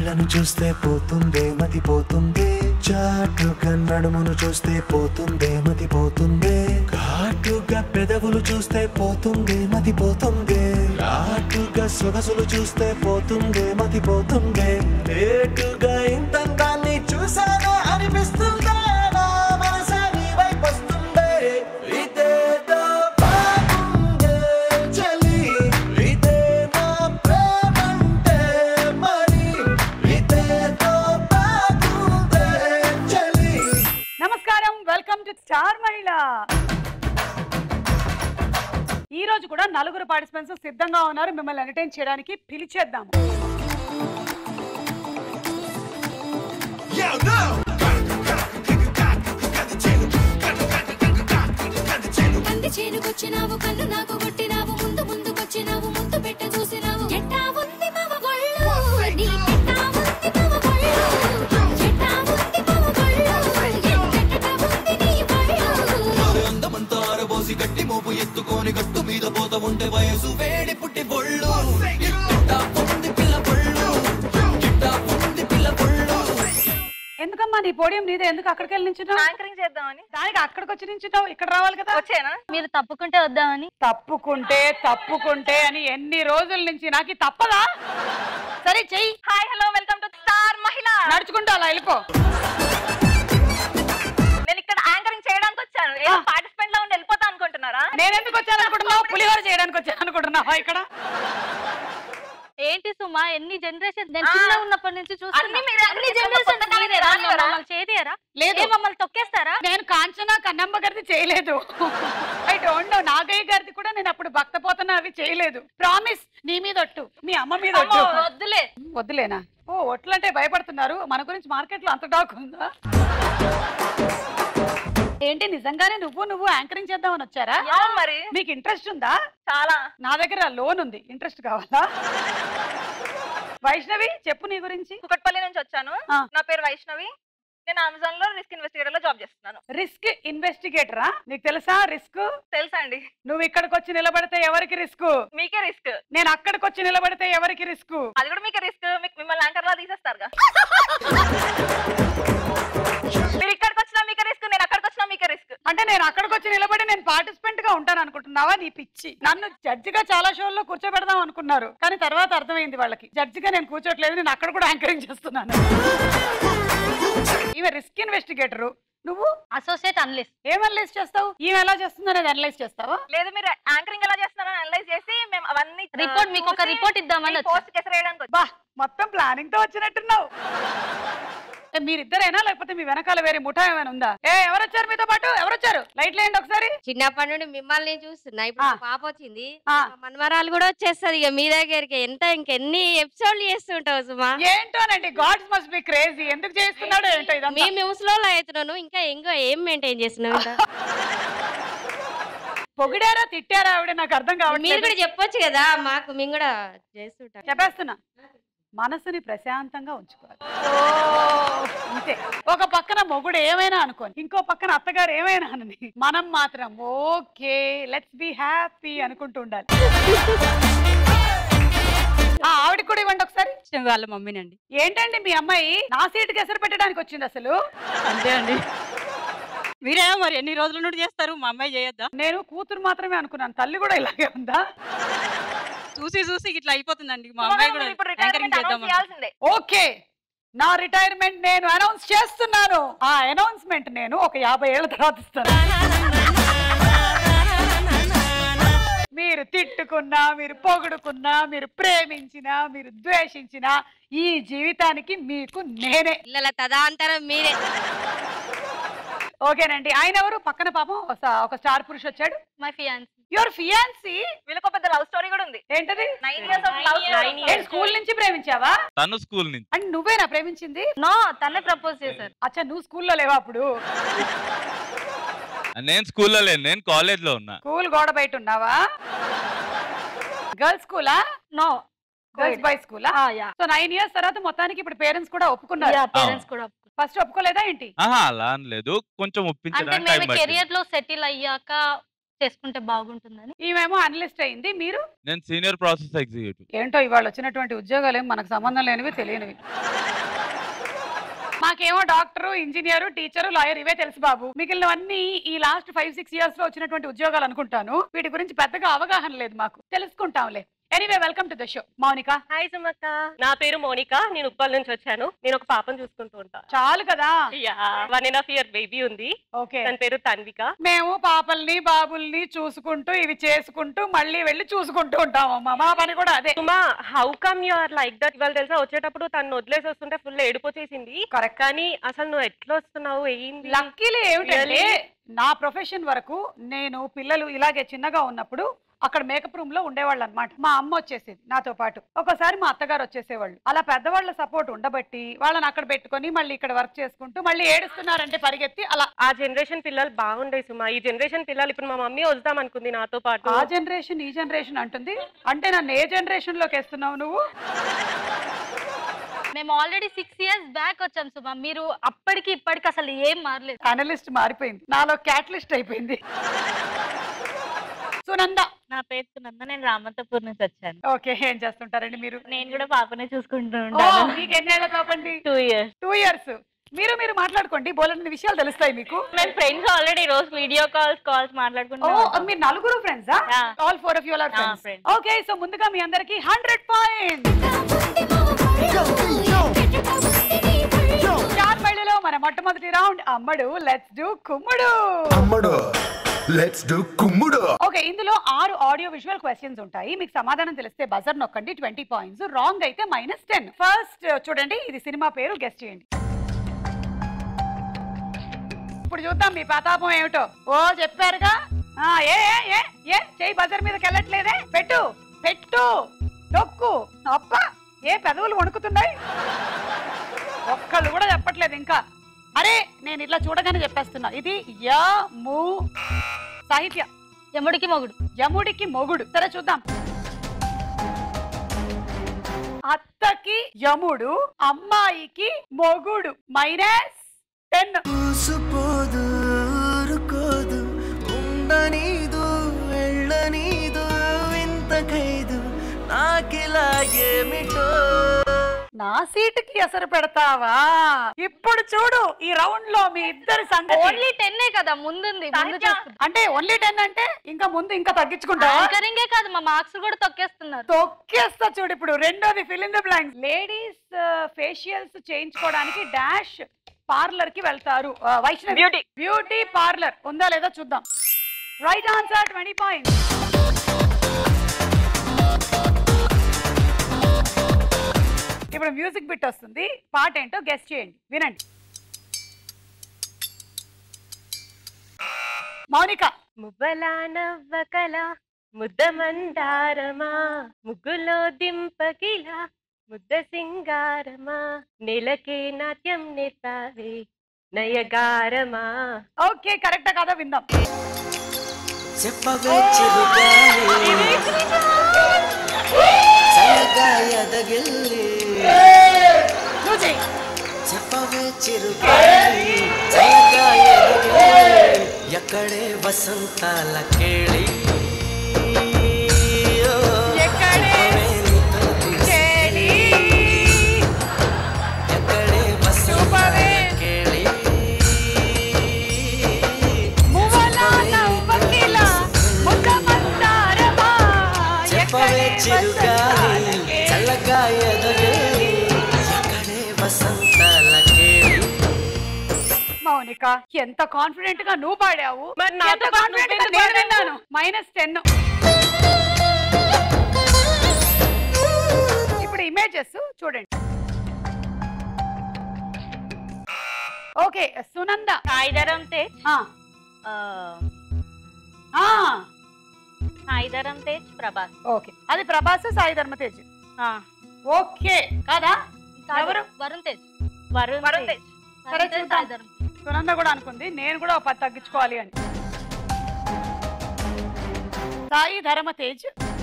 కళ్ళను చూస్తే పోతుందే మతి పోతుందే చాటుగా నడుమును చూస్తే పోతుందే మతి పోతుందే ఘాటుగా పెదవులు చూస్తే పోతుందే మతి పోతుందే ఘాటుగా సొగసులు చూస్తే పోతుందే మతి పోతుందే లేటుగా ఇంతందాన్ని చూసానే అనిపిస్తుందే నా మనసే నీ వైపు వస్తుందే ఇదేదో బాగుందే చలి ఇదే నా ప్రేమంటే మరి ఇదేదో బాగుందే చలి నమస్కారం వెల్కమ్ టు స్టార్ మహిళ ఈ రోజు కూడా నలుగురు పార్టిసిపెంట్స్ సిద్ధంగా ఉన్నారు మిమ్మల్ని ఎంటర్టైన్ చేయడానికి పిలిచేద్దాము కంది చేనుకొచ్చినావు కన్ను నాకు కొట్టినావు ముందు ముందుకొచ్చినావు ముందు పెట్ట చూసినావు ఎట్టా ఉంది మమ గొళ్ళు నీ ఎట్టా ఉంది మమ గొళ్ళు ఎట్టా ఉంది మమ గొళ్ళు ఎంతెట్టా ఉంది నీ గొళ్ళు అందమంతా అరబోసి గట్టి మోపు ఎత్తుకొని గట్టు మీద పోత ఉంటే వయసు వేడి పుట్టి బొళ్ళు ఇట్టా ఉంది పిల్ల బొళ్ళు ఇట్టా ఉంది పిల్ల బొళ్ళు ఎందుకమ్మా నీ పోడియం నీదే ఎందుకు అక్కడికి వెళ్ళి నించున్నావు యాంకరింగ్ చేద్దామని దానికి అక్కడికి వచ్చి నించున్నావు ఇక్కడ రావాలి కదా వచ్చేనా మీరు తప్పుకుంటే వద్దామని తప్పుకుంటే తప్పుకుంటే అని ఎన్ని రోజుల నుంచి నాకు ఇది తప్పదా సరే చెయ్యి hi hello welcome to star Mahila నడుచుకుంటా అలా వెళ్ళిపో నేను ఇక్కడ యాంకరింగ్ చేయడానికి వచ్చాను ఏదో పార్టిసిపెంట్ లో ఉండి వెళ్ళిపోతా అనుకుంటున్నారా నేను ఎందుకు వచ్చాను అనుకుంటున్నావు పులిహోర చేయడానికి వచ్చాను అనుకుంటున్నావా ఇక్కడ ఏంటి సుమా ఎన్ని జనరేషన్ నేను ఆ. చిన్న ఉన్నప్పటి నుంచి చూస్తున్నా అన్ని మీరే, అన్ని అన్ని జనరేషన్ కొత్తగా మీరే రానివ్వరా? మమ్మల్ని చేయదీయరా లేదు. ఏ మమ్మల్ని తొక్కేస్తారా నేను కాంచనా కన్నమ్మ గారిది చేయలేదు ఐ డోంట్ నో నాగయ్య గారిది కూడా నేను అప్పుడు భక్త పోతున్నా అవి చేయలేదు ప్రామిస్ నీ మీద ఒట్టు మీ అమ్మ మీద ఒట్టు అమ్మో, వద్దులే వద్దులేనా ఓ ఒట్లంటే భయపడుతున్నారు మన గురించి మార్కెట్ లో అంత టాక్ ఉందా ఏంటి నిజంగానే నువ్వు నువ్వు యాంకరింగ్ చేద్దామని వచ్చారా అవును మరి మీకు ఇంట్రెస్ట్ ఉందా చాలా నా దగ్గర లోన్ ఉంది ఇంట్రెస్ట్ కావాలా వైష్ణవి చెప్పు నీ గురించి కుకట్పల్లి నుంచి వచ్చాను ఆ. నా పేరు వైష్ణవి నేను అమెజాన్ లో రిస్క్ ఇన్వెస్టిగేటర్ లో జాబ్ చేస్తున్నాను రిస్క్ ఇన్వెస్టిగేటరా నీకు తెలుసా రిస్క్ తెలుసా అండి నువ్వు ఇక్కడికి వచ్చి నిలబడితే ఎవరికి రిస్క్ మీకే రిస్క్ నేను అక్కడికి వచ్చి నిలబడితే ఎవరికి రిస్క్ అది కూడా మీకే రిస్క్ మిమ్మల్ని యాంకర్ లా తీసేస్తారుగా మీరు ఇక్కడికి వచ్చినా మీకే రిస్క్ నేను అక్కడికి వచ్చినా మీకే రిస్క్ అంటే నేను అక్కడికి వచ్చి నిలబడి నేను పార్టిసిపెంట్ గా ఉంటాను అనుకుంటున్నావా నీ పిచ్చి నన్ను జడ్జిగా చాలా షోల్లో కూర్చోబెడదాం అనుకున్నారు కానీ తర్వాత అర్థమైంది వాళ్ళకి జడ్జిగా నేను కూర్చోట్లేదు నేను అక్కడ కూడా యాంకరింగ్ చేస్తున్నాను ఈమె రిస్క్ ఇన్వెస్టిగేటరు నువ్వు అసోసియేట్ అనలిస్ట్ ఏం అనలైజ్ చేస్తావు ఈమె ఎలా చేస్తుందో అనేది అనలైజ్ చేస్తావా లేదు మీరు యాంకరింగ్ ఎలా చేస్తున్నారని అనలైజ్ చేసి మేము అవన్నీ Report, మీకు ఒక report ఇద్దామని వచ్చాం. పోస్ట్ కేసరేయడానికి వచ్చాం. బా మొత్తం ప్లానింగ్ తో వచ్చినట్టున్నావు ఏ, మీరిద్దరేనా లేకపోతే మీ వెనకాల వేరే ముఠా ఏమైనా ఉందా ఏ ఎవరు వచ్చారు మీతో పాటు ఎవరు వచ్చారు లైట్లు వేయండి ఒకసారి చిన్నప్పటి నుండి మిమ్మల్ని చూస్తున్నా ఇప్పుడు ఆ. మా పాప వచ్చింది ఆ. మా మనమరాలు కూడా వచ్చేస్తది ఇక మీ దగ్గరికి ఎంత ఇంకెన్ని ఎపిసోడ్లు చేస్తుంటావు సుమా ఏంటోనండి గాడ్స్ మస్ట్ బి క్రేజీ ఎందుకు చేస్తున్నాడో ఏంటో మీ ఇదంతా ముసలోళ్ళు అవుతున్నాను ఇంకా ఇంకా ఏం మెయింటైన్ చేస్తున్నావు ఇంకా పొగిడారా తిట్టారా ఆవిడ నాకు అర్థం మీరు కావట్లేదు కూడా చెప్పొచ్చు కదా మాకు మేము కూడా చేస్తుంటాం చెప్పేస్తున్నా మనసుని ప్రశాంతంగా ఉంచుకోవాలి అంతే ఒక పక్కన మొగుడు ఏమైనా అనుకోని ఇంకో పక్కన అత్తగారు ఏమైనా అనని మనం మాత్రం ఓకే లెట్స్ బి హ్యాపీ అనుకుంటూ ఉండాలి ఆ, ఆవిడకి కూడా ఇవ్వండి ఒకసారి వాళ్ళ మమ్మీనండి ఏంటండి మీ అమ్మాయి నా సీటుకి ఎసరు పెట్టడానికి వచ్చింది అసలు అంతే అండి మీరేమో మరి ఎన్ని రోజుల నుండి చేస్తారు మా అమ్మాయి చేయొద్దా నేను కూతురు మాత్రమే అనుకున్నాను తల్లి కూడా ఇలాగే ఉందా చూసి చూసి ఇట్లా అయిపోతుందండి మా సుమన్ అమ్మాయి గారు, కూడా మీరు ఇప్పుడు యాంకరింగ్ రిటైర్మెంట్ చేద్దాం అనౌన్స్ చేయాల్సిందే ఓకే నా రిటైర్మెంట్ నేను అనౌన్స్ చేస్తున్నాను ఆ అనౌన్స్మెంట్ నేను ఒక యాభై ఏళ్ళ తర్వాత ఇస్తాను మీరు తిట్టుకున్నా మీరు పొగుడుకున్నా మీరు ప్రేమించినా మీరు ద్వేషించినా ఈ జీవితానికి మీకు నేనే పిల్లల తదాంతరం మీరే ఓకేనండి ఆయన ఎవరు పక్కన పాపం ఒక- ఒక స్టార్ పురుష్ వచ్చాడు మై ఫియాన్స్ యువర్ ఫియాన్సీ వీళ్ళకి ఒక పెద్ద లవ్ స్టోరీ కూడా ఉంది ఏంటది నైన్ ఇయర్స్ ఆఫ్ లవ్ ఏంటి స్కూల్ నుంచి ప్రేమించావా తను స్కూల్ నుంచి అండ్ నువ్వేనా ప్రేమించింది నో తనే ప్రపోజ్ చేశారు అచ్చా నువ్వు స్కూల్లో లేవా అప్పుడు నేను స్కూల్లో లేను నేను కాలేజ్ లో ఉన్నా స్కూల్ గోడ బయట ఉన్నావా గర్ల్స్ స్కూలా నో గర్ల్స్ బాయ్ స్కూలా యా సో నైన్ ఇయర్స్ తర్వాత మొత్తానికి ఇప్పుడు పేరెంట్స్ కూడా ఒప్పుకున్నారు పేరెంట్స్ కూడా ఒప్పుకున్నారు. ఫస్ట్ ఒప్పుకోలేదా ఏంటి ఆహా అలా అని లేదు కొంచెం అంటే ఒప్పించడానికి టైం మేము పట్టింది కెరియర్ లో సెటిల్ అయ్యాక చేసుకుంటే బాగుంటుందని ఈమెమో అనలిస్ట్ అయింది మీరు నేను సీనియర్ ప్రాసెస్ ఎగ్జిక్యూటివ్ ఏంటో ఇవాళ వచ్చినటువంటి ఉద్యోగాలు ఏం మనకు సంబంధం లేనివి తెలియనివి మాకేమో డాక్టరు ఇంజనీరు టీచరు లాయర్ ఇవే తెలుసు బాబు మిగిలినవన్నీ ఈ లాస్ట్ ఫైవ్ సిక్స్ ఇయర్స్ లో వచ్చినటువంటి ఉద్యోగాలు అనుకుంటాను వీటి గురించి పెద్దగా అవగాహన లేదు మాకు తెలుసుకుంటాంలే anyway welcome to the show Mounika hi సుమక్క నా పేరు మోనిక నేను ఉప్పల్ నుంచి వచ్చాను నేను ఒక పాపను చూసుకుంటూ ఉంటా చాలు కదా one and half year baby ఉంది ఓకే తన పేరు తన్విక మేము పాపల్ని బాబుల్ని చూసుకుంటూ ఇవి చేసుకుంటూ మళ్ళీ వెళ్ళి చూసుకుంటూ ఉంటామమ్మా మా పని కూడా అదే Suma how come you are like that ఇవాళ తెలుసా వచ్చేటప్పుడు తను వదిలేసి వస్తుంటే ఫుల్ ఏడుపు వచ్చేసింది కరెక్ట్ కానీ అసలు నువ్వు ఎట్లా వస్తున్నావు ఏంది లక్కీలీ ఏమిటంటే Really? నా ప్రొఫెషన్ వరకు నేను పిల్లలు ఇలాగే చిన్నగా ఉన్నప్పుడు అక్కడ మేకప్ రూమ్ లో ఉండేవాళ్ళు అనమాట మా అమ్మ వచ్చేసేది నాతో పాటు ఒకసారి మా అత్తగారు వచ్చేసేవాళ్ళు అలా పెద్దవాళ్ళ సపోర్ట్ ఉండబట్టి వాళ్ళని అక్కడ పెట్టుకొని మళ్ళీ ఇక్కడ వర్క్ చేసుకుంటూ మళ్ళీ ఏడుస్తున్నారంటే పరిగెత్తి అలా ఆ జనరేషన్ పిల్లలు బాగుండే సుమా ఈ జనరేషన్ పిల్లలు ఇప్పుడు మా మమ్మీ వద్దాం అనుకుంది నాతో పాటు ఆ జనరేషన్ ఈ జనరేషన్ అంటుంది అంటే నన్ను ఏ జనరేషన్ లోకి వేస్తున్నావు నువ్వు మేము ఆల్రెడీ సిక్స్ ఇయర్స్ బ్యాక్ వచ్చాం సుమా మీరు అప్పటికి ఇప్పటికి అసలు ఏం మారలేదు అనలిస్ట్ మారిపోయింది నాలో క్యాటలిస్ట్ అయిపోయింది సునంద నా పేరు సునంద నేను రామంతపూర్ నుంచి వచ్చాను ఓకే ఏం చేస్తుంటారండి మీరు నేను కూడా పాపనే చూసుకుంటూ ఓ, ఉంటాను మీకు ఎన్నేళ్ళ కాపండి టూ ఇయర్స్ టూ ఇయర్స్ మీరు మీరు మాట్లాడుకోండి బోలెన్ని విషయాలు తెలుస్తాయి మీకు మేము ఫ్రెండ్స్ ఆల్రెడీ రోజు వీడియో కాల్స్ కాల్స్ ఓ మాట్లాడుకుంటూ ఉంటాం. మీరు నలుగురు friends Yeah. All four of you are Yeah, friends friends. Okay so ముందుగా మీ అందరికి హండ్రెడ్ పాయింట్ చార్ మళ్ళీలో మన మొట్టమొదటి రౌండ్ అమ్మడు లెట్స్ డూ కుమ్ముడు అమ్మడు లెట్స్ డు కుమ్ముడు ఓకే ఇందులో ఆరు ఆడియో విజువల్ క్వశ్చన్స్ ఉంటాయి మీకు సమాధానం తెలిస్తే బజర్ నొక్కండి ట్వంటీ పాయింట్స్ రాంగ్ అయితే మైనస్ టెన్ ఫస్ట్ చూడండి ఇది సినిమా పేరు గెస్ట్ చేయండి ఇప్పుడు చూద్దాం మీ ప్రతాపం ఏమిటో ఓ చెప్పారుగా ఆ, ఏ ఏ ఏ ఏ చేయి బజర్ మీదకి వెళ్ళట్లేదే పెట్టు పెట్టు నొక్కు అప్ప ఏ పెదవులు వణుకుతున్నాయి ఒక్కళ్ళు కూడా చెప్పట్లేదు ఇంకా అరే నేను ఇట్లా చూడగానే చెప్పేస్తున్నా ఇది యా ము సాహిత్య యముడికి మొగుడు యముడికి మొగుడు సరే చూద్దాం అత్తకి యముడు అమ్మాయికి మొగుడు మైనస్ టెన్ ఊసుపోదు ఊరుకోదు ఉండనీదు వెళ్ళనీదు వింత ఖైదు నాకిలాగేమిటో నా సీటుకి ఎసరు పెడతావా ఇప్పుడు చూడు ఈ రౌండ్ లో మీ ఇద్దరి సంగతి ఓన్లీ టెన్ కదా ముందుంది ముందు చూసుకుందాం. అంటే ఓన్లీ టెన్ అంటే ఇంకా ముందు ఇంకా తగ్గించుకుంటా యాంకరింగే కాదు మా మార్క్స్ కూడా తొక్కేస్తున్నారు తొక్కేస్తా చూడు ఇప్పుడు రెండోది fill in the blank ladies facials చేయించుకోవడానికి డాష్ పార్లర్ కి వెళ్తారు ఆ, వైష్ణవి Beauty. బ్యూటీ పార్లర్ ఉందా లేదా చూద్దాం రైట్ ఆన్సర్ ట్వంటీ పాయింట్ ఇప్పుడు మ్యూజిక్ బిట్ వస్తుంది పాట ఏంటో గెస్ట్ చేయండి వినండి మౌనిక మువ్వలా నవ్వకల ముద్ద మందారమా ముగ్గులో దింపకిలా ముద్ద సింగారమా నెలకే నాట్యం నేర్పావే నయగారమా ఓకే కరెక్టా కదా విందాం చెప్పవే చిరుగాలి చల్లగా ఎదగిల్లి నువ్వు చెయ్యి. చెప్పవే చిరుగాలి చల్లగా ఎదగిల్లి ఎక్కడే వసంతాల కేళి ఎక్కడే చేలి. ఎక్కడే వసంతాల కేళి మువ్వల నవ్వకిల ముద్ద మందారమా. చెప్పవే ఎక్కడే చిరుగాలి వసంతాలకే. చల్లగా ఎదగిల్లి ఎక్కడే వసంతాల కేళి మౌనిక ఎంత కాన్ఫిడెంట్ గా నువ్వు పాడావు మరి నాతో ఎంత పాటు confident గా నువ్వెందుకు నేను పాడావు? విన్నాను మైనస్ టెన్ ఇప్పుడు ఇమేజెస్ చూడండి ఓకే సునంద సాయిధరం తేజ్ ఆ, ఆ, ఆ, సాయిధరం తేజ్ ప్రభాస్ ఓకే అది ప్రభాస్ సాయి ధర్మతేజ్ ఆ, ఓకే కాదా కాదు, ఎవరు? వరుణ్ తేజ్ వరుణ్ వరుణ్ తేజ్ సరే వరుణ్ తేజ్ చూద్దాం. సాయిధరం. సునంద కూడా అనుకుంది నేను కూడా ఒక పది తగ్గించుకోవాలి అని సాయి ధర్మ తేజ్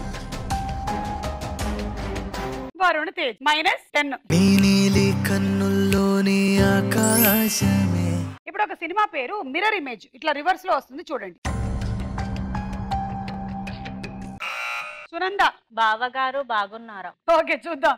వరుణ్ తేజ్ మైనస్ టెన్ నీ నీలి కన్నుల్లోని ఆకాశమే ఇప్పుడు ఒక సినిమా పేరు మిర్రర్ ఇమేజ్ ఇట్లా రివర్స్ లో వస్తుంది చూడండి సునంద బావగారు బాగున్నారా ఓకే చూద్దాం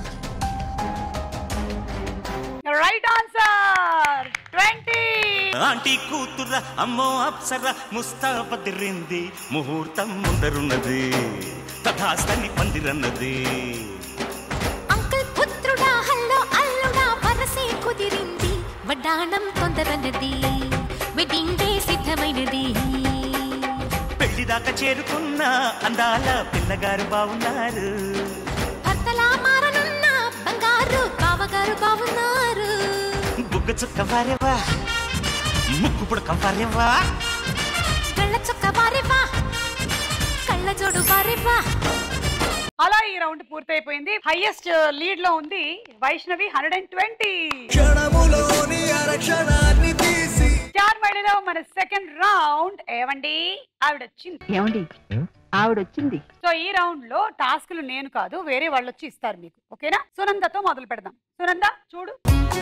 రైట్ ఆన్సర్ ట్వంటీ ఆంటీ కూతుర అమ్మో అప్సర ముస్తాబదిరింది ముహూర్తం ముందరున్నది తథాస్తని పందిరన్నది అంకుల్ పుత్రుడా హల్లో అల్లుడా వరసే కుదిరింది వడ్డాణం తొందరన్నది వెడ్డింగ్ డే సిద్ధమైనది పెళ్లిదాకా చేరుకున్న అందాల పిల్లగారు బావున్నారు భర్తలా మారనున్న బంగారు బావగారు బావున్నారు బుగ్గ చుక్క వారేవా ముక్కు పుడక వారేవా కళ్ళ చొక్క వారేవా కళ్ళ జోడు వారేవా అలా ఈ రౌండ్ పూర్తయిపోయింది హైయెస్ట్ లీడ్ లో ఉంది వైష్ణవి హండ్రెడ్ అండ్ ట్వంటీ క్షణములోని అరక్షణాన్ని తీసి స్టార్ మడిలో మన సెకండ్ రౌండ్ ఏమండి ఆవిడ వచ్చింది ఏమండి ఆవిడొచ్చింది సో ఈ రౌండ్ లో టాస్క్లు నేను కాదు వేరే వాళ్ళు వచ్చి ఇస్తారు మీకు ఓకేనా సునందతో మొదలు పెడదాం సునంద చూడు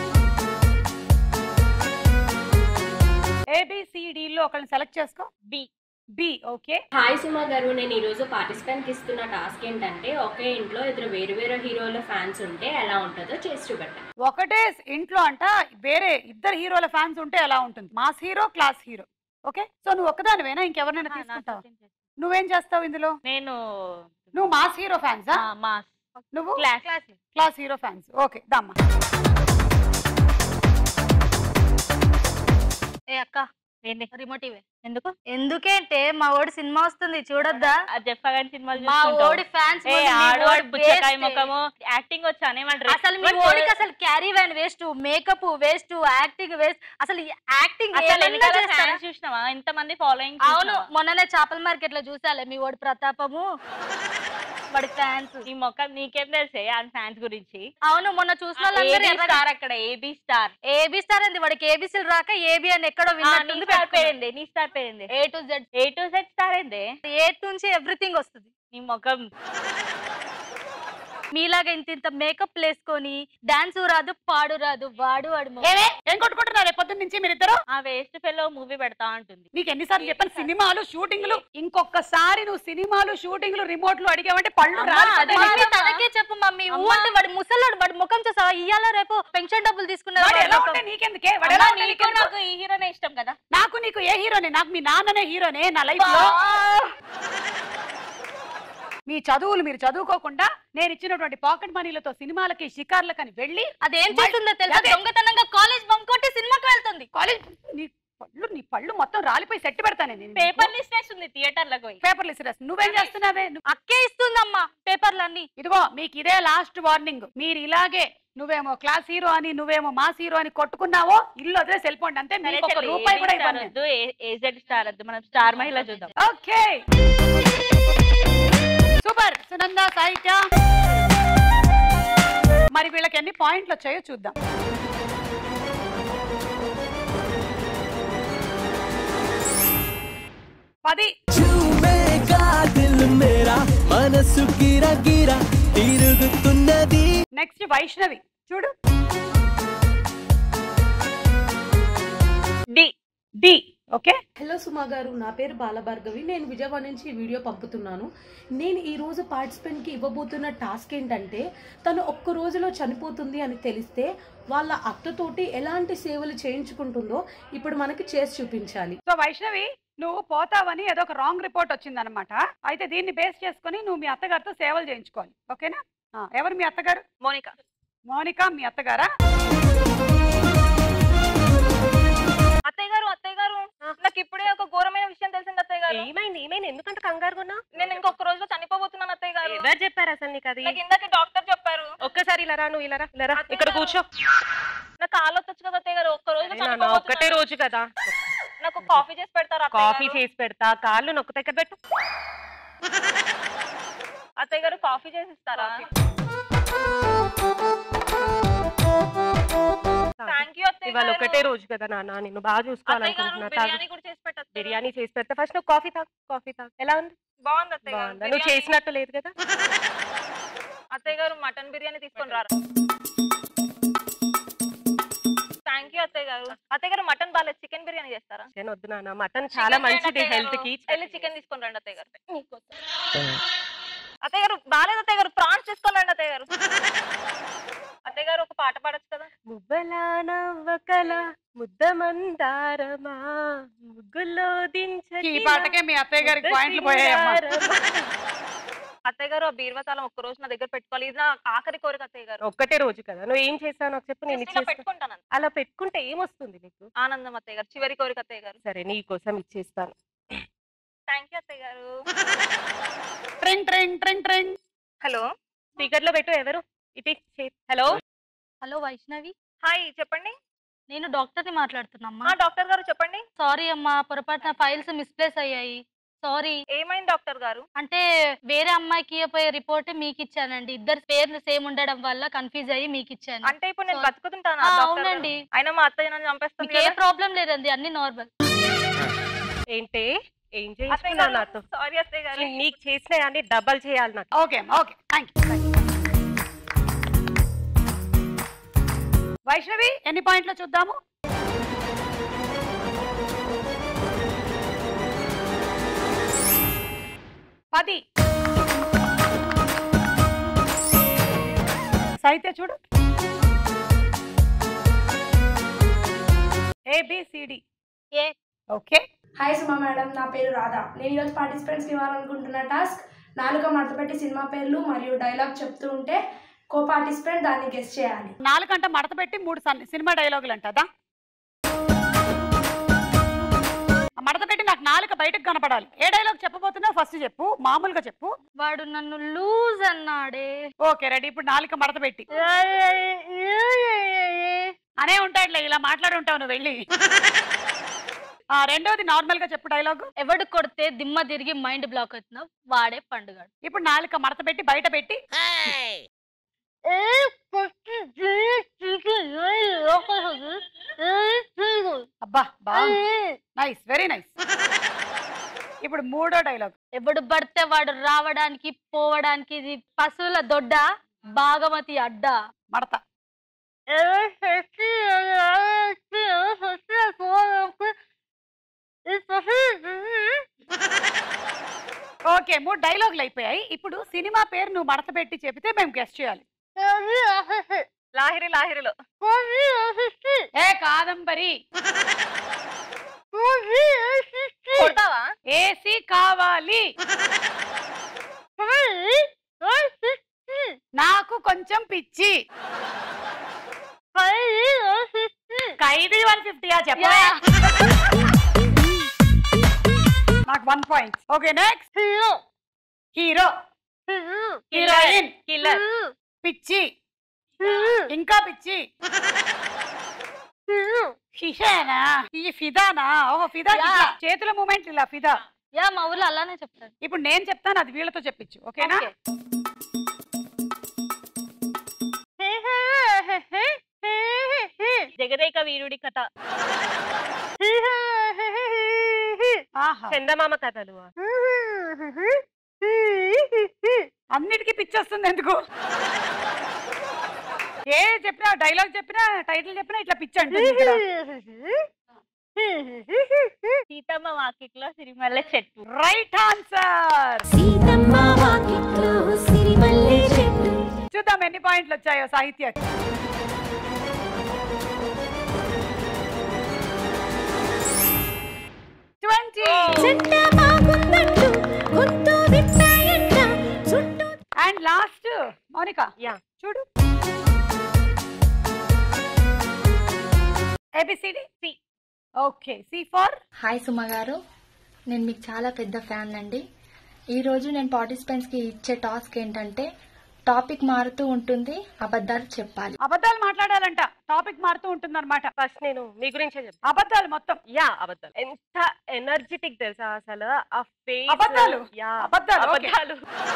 ఏబిసిడి లో ఒకరిని సెలెక్ట్ చేసుకో B B okay hi Suma గారు నేను ఈరోజు పార్టిసిపెంట్కి ఇస్తున్న టాస్క్ ఏంటంటే ఒకే ఇంట్లో ఇద్దరు వేరు వేరు హీరోల ఫ్యాన్స్ ఉంటే ఎలా ఉంటుందో చేసి చూపెట్టాను ఒకటే ఇంట్లో అంట వేరే ఇద్దరు హీరోల ఫ్యాన్స్ ఉంటే ఎలా ఉంటుంది mass hero class hero okay so నువ్వు ఒక్కదానివేనా ఇంకెవరినైనా తీసుకుంటావు నువ్వేం చేస్తావు ఇందులో నేను నువ్వు మాస్ హీరో ఫ్యాన్స్ మాస్ నువ్వు class class hero fans okay దమ్మా ఏ అక్క ఏంటి రిమోట్ ఇవే ఎందుకు ఎందుకేంటే మా ఓడి సినిమా వస్తుంది చూడొద్దా అది చెప్పగానే సినిమాలు మా చూస్తుంటావు. ఓడి ఫ్యాన్స్ ఏ, ఆడవాడు పుచ్చకాయ ముఖము యాక్టింగ్ వచ్చా ఏమంటారు అసలు మీ ఓడికి అసలు caravan waste makeup waste acting waste అసలు యాక్టింగ్ అసలు వెనకాల fans చూసినావా ఎంత మంది ఫాలోయింగ్ అవును మొన్ననే చేపల మార్కెట్ లో చూసాలే మీ ఓడి ప్రతాపము వాడి ఫ్యాన్స్ ఈ మొక్క నీకేం తెలిసే ఆ ఫ్యాన్స్ గురించి అవును మొన్న చూసిన వాళ్ళందరూ AB ఎర్రగా- స్టార్ అక్కడ ఏబీ స్టార్ ఏబీ స్టార్ అంది వాడికి ఏబీసీలు రాక ఏబీ అని ఎక్కడో విన్నట్టుంది స్టార్ పేరేంది నీ స్టార్ పేరేంది A to Z A to Z star ఏంది ఏ నుంచి ఎవ్రీథింగ్ వస్తుంది నీ ముఖం మీలాగా ఇంత ఇంత మేకప్ వేసుకొని డాన్స్ రాదు పాడు రాదు వాడు వాడు మొ- ఏమే ఏం కొట్టుకుంటున్నారు రేపు పొద్దున్న నుంచి మీరిద్దరు ఆ వేస్ట్ ఫెలో మూవీ పెడతా ఉంటుంది నీకు ఎన్నిసార్లు చెప్పాను సినిమాలు షూటింగ్లు ఇంకొకసారి నువ్వు సినిమాలు షూటింగ్లు రిమోట్లు అడిగావంటే పళ్ళు అమ్మా, రాలిపోతాయి మమ్మీ నీకు. తనకే చెప్పు మమ్మీ ఊ అమ్మా. అంటే వాడి ముసలాడు వాడి ముఖం చూసావా ఇయ్యాల రేపు పెన్షన్ డబ్బులు తీసుకున్నారు వాడు వాడి ఎలా ముఖం. ఉంటే నీకెందుకే వాడు ఎలా అమ్మా, ఉంటే నీకు నీకెందుకు? నాకు ఈ హీరోనే ఇష్టం కదా నాకు నీకు ఏ హీరోనే నాకు మీ నాన్ననే హీరోనే నా లైఫ్ లో మీ చదువులు మీరు చదువుకోకుండా నేను ఇచ్చినటువంటి పాకెట్ మనీలతో సినిమాలకి షికార్లకని వెళ్ళి అదేం చేస్తుందో తెలుసా అదే. దొంగతనంగా కాలేజ్ బంక్ కొట్టి సినిమాకి వెళ్తుంది కాలేజ్ నీ పళ్ళు నీ పళ్ళు మొత్తం రాలిపోయి సెట్ పెడతానే నేను పేపర్ లిస్ట్ వేస్తుంది థియేటర్లకు పోయి పేపర్ లిస్ట్ నువ్వేం చేస్తున్నావే నువ్వు- అక్కే ఇస్తుందమ్మా పేపర్లన్నీ ఇదిగో మీకు ఇదే లాస్ట్ వార్నింగ్ మీరు ఇలాగే నువ్వేమో క్లాస్ హీరో అని నువ్వేమో మాస్ హీరో అని కొట్టుకున్నావో ఇల్లు వదిలేసి వెళ్ళిపోండి అంతే సరే మీకు ఒక చెల్లి, రూపాయి AB కూడా స్టార్ ఇవ్వను వద్దు ఏజెడ్ స్టార్ వద్దు మనం స్టార్ మహిళ చూద్దాం ఓకే సూపర్ సునంద సాహిత్య మరి వీళ్ళకి ఎన్ని పాయింట్లు వచ్చాయో చూద్దాం పది చూమేగా దిల్ మేరా మనసు గిరా గిరా తిరుగుతున్నది నెక్స్ట్ వైష్ణవి చూడు D D okay hello Suma గారు నా పేరు బాలభార్గవి నేను విజయవాడ నుంచి ఈ వీడియో పంపుతున్నాను నేను ఈ రోజు పార్టిసిపెంట్కి ఇవ్వబోతున్న టాస్క్ ఏంటంటే తను ఒక్క రోజులో చనిపోతుంది అని తెలిస్తే వాళ్ళ అత్తతోటి ఎలాంటి సేవలు చేయించుకుంటుందో ఇప్పుడు మనకి చేసి చూపించాలి సో వైష్ణవి నువ్వు పోతావని ఏదో ఒక రాంగ్ రిపోర్ట్ వచ్చిందనమాట అయితే దీన్ని బేస్ చేసుకొని నువ్వు మీ అత్తగారితో సేవలు చేయించుకోవాలి ఓకేనా ఆ, ఎవరు మీ అత్తగారు మోనిక మౌనిక మీ అత్తగారా అత్తయ్య గారు అత్తయ్య గారు నాకు ఇప్పుడే ఒక ఘోరమైన విషయం తెలిసింది అత్తయ్య గారు ఏమైంది ఏమైంది ఎందుకంత కంగారు కొన్నా నేను ఇంకొక రోజులో చనిపోబోతున్నాను అత్తయ్య గారు ఎవరు చెప్పారు అసలు నీకు అది నాకు ఇందాక డాక్టర్ చెప్పారు ఒక్కసారి ఇలా రా నువ్వు ఇలా రా ఇలా రా ఇక్కడ కూర్చో నాకు ఆలోచొచ్చు కదా అత్తయ్య గారు ఒక్క రోజులో అరే నాన్న, ఒక్కటే చనిపోబోతున్నాను. రోజు కదా నాకు కాఫీ చేసి పెడతారా అత్తయ్య కాఫీ గారు? చేసి పెడతా కాళ్ళు నొక్కు దగ్గర పెట్టు అత్తయ్య గారు కాఫీ చేసి ఇస్తారా థ్యాంక్ యూ అత్తయ్య ఇవాళ గారు. ఒకటే రోజు కదా నాన్న నిన్ను బాగా అత్తయ్య గారు చూసుకోవాలనుకుంటున్నా తాగు. బిర్యానీ కూడా చేసి పెట్టచ్చు బిర్యానీ చేసి పెడతా ఫస్ట్ నువ్వు కాఫీ తాగు కాఫీ తాగు ఎలా ఉంది బాగుంది అత్తయ్య గారు బాగుందా నువ్వు బిర్యానీ- చేసినట్టు లేదు కదా అత్తయ్య గారు మటన్ బిర్యానీ తీసుకొని రారు థ్యాంక్ యూ అత్తయ్య గారు అత్తయ్య గారు మటన్ బాగాలేదు చికెన్ బిర్యానీ చేస్తారా చికెన్ వద్దు నాన్న మటన్ చాలా Chicken మంచిది చేయండి హెల్త్ అత్తయ్య కి గారు. వెళ్ళి చికెన్ తీసుకొని రండి అత్తయ్య గారు అత్తయ్య గారు బాలేదు అత్తయ్య గారు ప్రాన్స్ తీసుకోవాలండి అత్తయ్య గారు అత్తయ్య గారు ఒక పాట పాడొచ్చు కదా మువ్వలా నవ్వకల ముద్దమందారమా ముగ్గుల్లో దించ ఈ పాటకే మీ అత్తయ్య గారికి పాయింట్లు పోయాయమ్మా అత్తయ్య గారు ఆ బీర్వతాళం ఒక్క రోజు నా దగ్గర పెట్టుకోవాలి ఇది నా ఆఖరి కోరిక అత్తయ్య గారు ఒక్కటే రోజు కదా నువ్వు ఏం చేసావు నాకు చెప్పు నేను Just ఇలా ఇచ్చేస్తా పెట్టుకుంటాను అలా పెట్టుకుంటే ఏమొస్తుంది నీకు ఆనందం అత్తయ్య గారు చివరి కోరిక అత్తయ్య గారు సరే నీ కోసం ఇచ్చేస్తాను థ్యాంక్ యూ అత్తయ్య గారు ట్రింగ్ ట్రింగ్ ట్రింగ్ ట్రింగ్ హలో స్పీకర్ లో పెట్టు ఎవరు ఇటు హలో హలో వైష్ణవి హాయ్ చెప్పండి నేను డాక్టర్ని మాట్లాడుతున్నామ్మా డాక్టర్ గారు చెప్పండి సారీ అమ్మా పొరపాటున ఫైల్స్ మిస్ప్లేస్ అయ్యాయి సారీ ఏమైంది డాక్టర్ గారు అంటే వేరే అమ్మాయికి ఇవ్వబోయే రిపోర్ట్ మీకు ఇచ్చానండి ఇద్దరు పేర్లు సేమ్ ఉండడం వల్ల కన్ఫ్యూజ్ అయ్యి మీకు ఇచ్చాను అంటే ఇప్పుడు నేను Sorry. బతుకుతుంటాను ఆ, అవునండి అయినా మా అత్తయ్య నన్ను చంపేస్తుంది మీకు ఏ ప్రాబ్లం లేదండి అన్ని నార్మల్ ఏంటి ఏం చేయించుకున్నావు నాతో సారీ అత్తయ్య గారు నేను నీకు చేసిన అన్ని డబల్ చేయాలి నాకు okay okay thank you Vaishnavi ఎన్ని పాయింట్లు చూద్దాము పది సాహిత్య చూడు ABCD A okay hi Suma madam నా పేరు రాధా నేను ఈరోజు పార్టిసిపెంట్స్కి ఇవ్వాలనుకుంటున్న టాస్క్ నాలుక మడతపెట్టి సినిమా పేర్లు మరియు డైలాగ్ చెప్తూ ఉంటే కో పార్టిసిపెంట్ దాన్ని గెస్ట్ చేయాలి నాలుగంట మడత పెట్టి మూడు సన్- సినిమా డైలాగులు అంటదా ఆ మడత పెట్టి నాకు నాలుక బయటకు కనపడాలి ఏ డైలాగ్ చెప్పబోతున్నావు ఫస్ట్ చెప్పు మామూలుగా చెప్పు వాడు నన్ను లూజ్ అన్నాడే ఓకే రెడీ ఇప్పుడు నాలుక మడత పెట్టి అనే ఉంటాడులే ఇలా మాట్లాడి ఉంటావు నువ్వు వెళ్ళి ఆ రెండోది నార్మల్ గా చెప్పు డైలాగ్ ఎవడు కొడితే దిమ్మ తిరిగి మైండ్ బ్లాక్ అవుతున్నావు వాడే పండుగాడు ఇప్పుడు నాలుక మడత పెట్టి బయట పెట్టి అబ్బా బాగుంది నైస్ వెరీ నైస్ ఇప్పుడు మూడో డైలాగ్ ఎవడు పడితే వాడు రావడానికి పోవడానికి ఇది పశువుల దొడ్డ బాగమతి అడ్డ మడత ఓకే మూడు డైలాగులు అయిపోయాయి ఇప్పుడు సినిమా పేరు నువ్వు మడత పెట్టి చెబితే మేము గెస్ట్ చేయాలి లాహిరి లాహిరిలో ఏ కాదంబరి కొడతావా ఏసీ కావాలి నాకు కొంచెం పిచ్చి ఖైదీ వన్ ఫిఫ్టీయా చెప్పా నాకు one point okay next hero heroine killer పిచ్చి ఇంకా పిచ్చి షిషేనా ఈ ఫిదానా ఓహో ఫిదా యా. ఇట్లా. చేతుల మూమెంట్ ఇలా ఫిదా యా మా ఊర్లో అలానే చెప్తారు ఇప్పుడు నేను చెప్తాను అది వీళ్ళతో చెప్పించు ఓకేనా ఓకే. జగదేక వీరుడి కథ ఆహా చందమామ కథలు అన్నిటికీ పిచ్చేస్తుంది ఎందుకు ఏ చెప్పినా డైలాగ్ చెప్పినా టైటిల్ చెప్పినా ఇట్లా పిచ్చి అంటుంది ఇక్కడ సీతమ్మ వాకిట్లో సిరిమల్ల చెట్టు రైట్ ఆన్సర్ సీతమ్మ వాకిట్లో సిరిమల్లె చెట్టు చూద్దాం ఎన్ని పాయింట్లు వచ్చాయో సాహిత్య ట్వంటీ చెట్ట బాగుందంటూ గొంతు విప్పాయంట చుట్టూ అండ్ లాస్ట్ మౌనిక యా చూడు ABCD C okay C for hi Suma గారు నేను మీకు చాలా పెద్ద ఫ్యాన్ అండి ఈరోజు నేను పార్టిసిపెంట్స్కి ఇచ్చే టాస్క్ ఏంటంటే టాపిక్ మారుతూ ఉంటుంది అబద్ధాలు చెప్పాలి అబద్ధాలు మాట్లాడాలంట టాపిక్ మారుతూ ఉంటుంది అనమాట ఫస్ట్ నేను మీ గురించే చెప్తాను అబద్ధాలు మొత్తం యా అబద్ధాలు ఎంత ఎనర్జెటిక్ తెలుసా అసలు ఆ ఫేస్ అబద్ధాలు? యా అబద్ధాలు, okay. అబద్ధాలు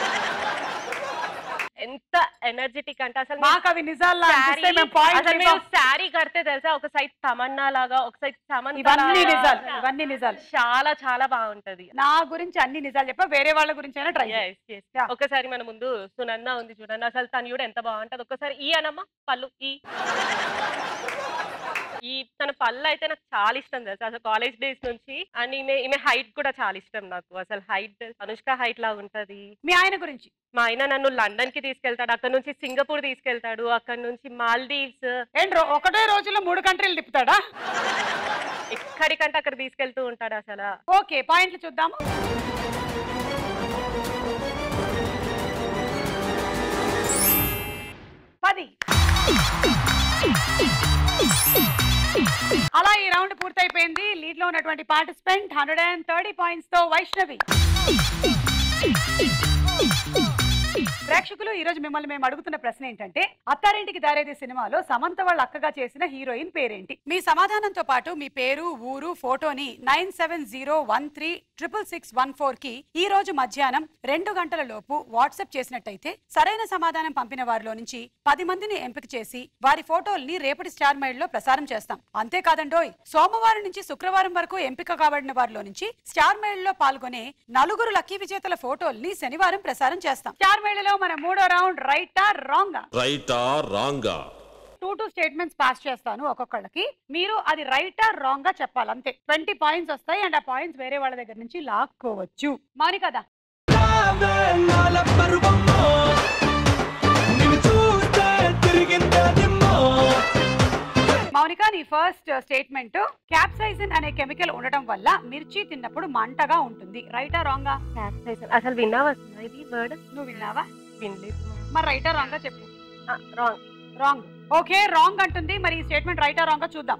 ఎంత ఎనర్జెటిక్ అంటే అసలు మాకు అవి నిజాల్లా అనిపిస్తే మేము point అసలు ఇవ్వం. మీరు శారీ కడితే తెలుసా ఒక సైడ్ తమన్నా లాగా ఒక సైడ్ సమంత ఇవన్నీ లాగా. నిజాలు ఇవన్నీ నిజాలు చాలా చాలా బాగుంటది నా గురించి అన్ని నిజాలు చెప్పా వేరే వాళ్ళ గురించి అయినా ట్రై Yes, yes. ఒకసారి మన ముందు సునన్న ఉంది చూడండి అసలు తను కూడా ఎంత బాగుంటది ఒకసారి ఈ అనమ్మా పళ్ళు ఈ ఈ తన పళ్ళు అయితే నాకు చాలా ఇష్టం తెలుసు అసలు కాలేజ్ డేస్ నుంచి అండ్ ఈమె ఈమె హైట్ కూడా చాలా ఇష్టం నాకు అసలు హైట్ అనుష్క హైట్ లాగా ఉంటది మీ ఆయన గురించి మా ఆయన నన్ను లండన్ కి తీసుకెళ్తాడు అక్కడ నుంచి సింగపూర్ తీసుకెళ్తాడు అక్కడ నుంచి మాల్దీవ్స్ ఏంటి రో- ఒకటే రోజులో మూడు కంట్రీలు తిప్పుతాడా ఎక్కడికంటే అక్కడ తీసుకెళ్తూ ఉంటాడు అసలు ఓకే పాయింట్లు చూద్దాము పది అలా ఈ రౌండ్ పూర్తయిపోయింది లీడ్ లో ఉన్నటువంటి participant hundred and thirty points తో వైష్ణవి ప్రేక్షకులు ఈ రోజు మిమ్మల్ని మేము అడుగుతున్న ప్రశ్న ఏంటంటే అత్తారింటికి దారేది సినిమాలో సమంత వాళ్ళ అక్కగా చేసిన హీరోయిన్ పేరేంటి మీ సమాధానంతో పాటు మీ పేరు ఊరు ఫోటోని nine seven zero one three triple six one four కి ఈ రోజు మధ్యాహ్నం రెండు గంటల లోపు వాట్సాప్ చేసినట్టయితే సరైన సమాధానం పంపిన వారిలో నుంచి పది మందిని ఎంపిక చేసి వారి ఫోటోల్ని రేపటి స్టార్ మైల్ లో ప్రసారం చేస్తాం అంతేకాదండోయ్ సోమవారం నుంచి శుక్రవారం వరకు ఎంపిక కాబడిన వారిలో నుంచి స్టార్ మైల్ లో పాల్గొనే నలుగురు లక్కీ విజేతల ఫోటోల్ని శనివారం ప్రసారం చేస్తాం స్టార్ మైల్ లో మన మూడో రౌండ్ రైటా రాంగా రైటా రాంగా టూ టూ స్టేట్మెంట్స్ పాస్ చేస్తాను ఒక్కొక్కళ్ళకి మీరు అది రైటా రాంగ్ గా చెప్పాలి అంతే ట్వంటీ పాయింట్స్ వస్తాయి అండ్ ఆ పాయింట్స్ వేరే వాళ్ళ దగ్గర నుంచి లాక్కోవచ్చు మౌని కదా మౌనిక నీ ఫస్ట్ స్టేట్మెంట్ క్యాప్సైసిన్ అనే కెమికల్ ఉండటం వల్ల మిర్చి తిన్నప్పుడు మంటగా ఉంటుంది రైటా రాంగా అసలు విన్నావా సుమా ఇది వర్డ్ నువ్వు విన్నావా వినలేదు మరి రైటా రాంగా చెప్పు రాంగ్ రాంగ్ ఓకే రాంగ్ అంటుంది మరి ఈ స్టేట్మెంట్ రైటా రాంగా చూద్దాం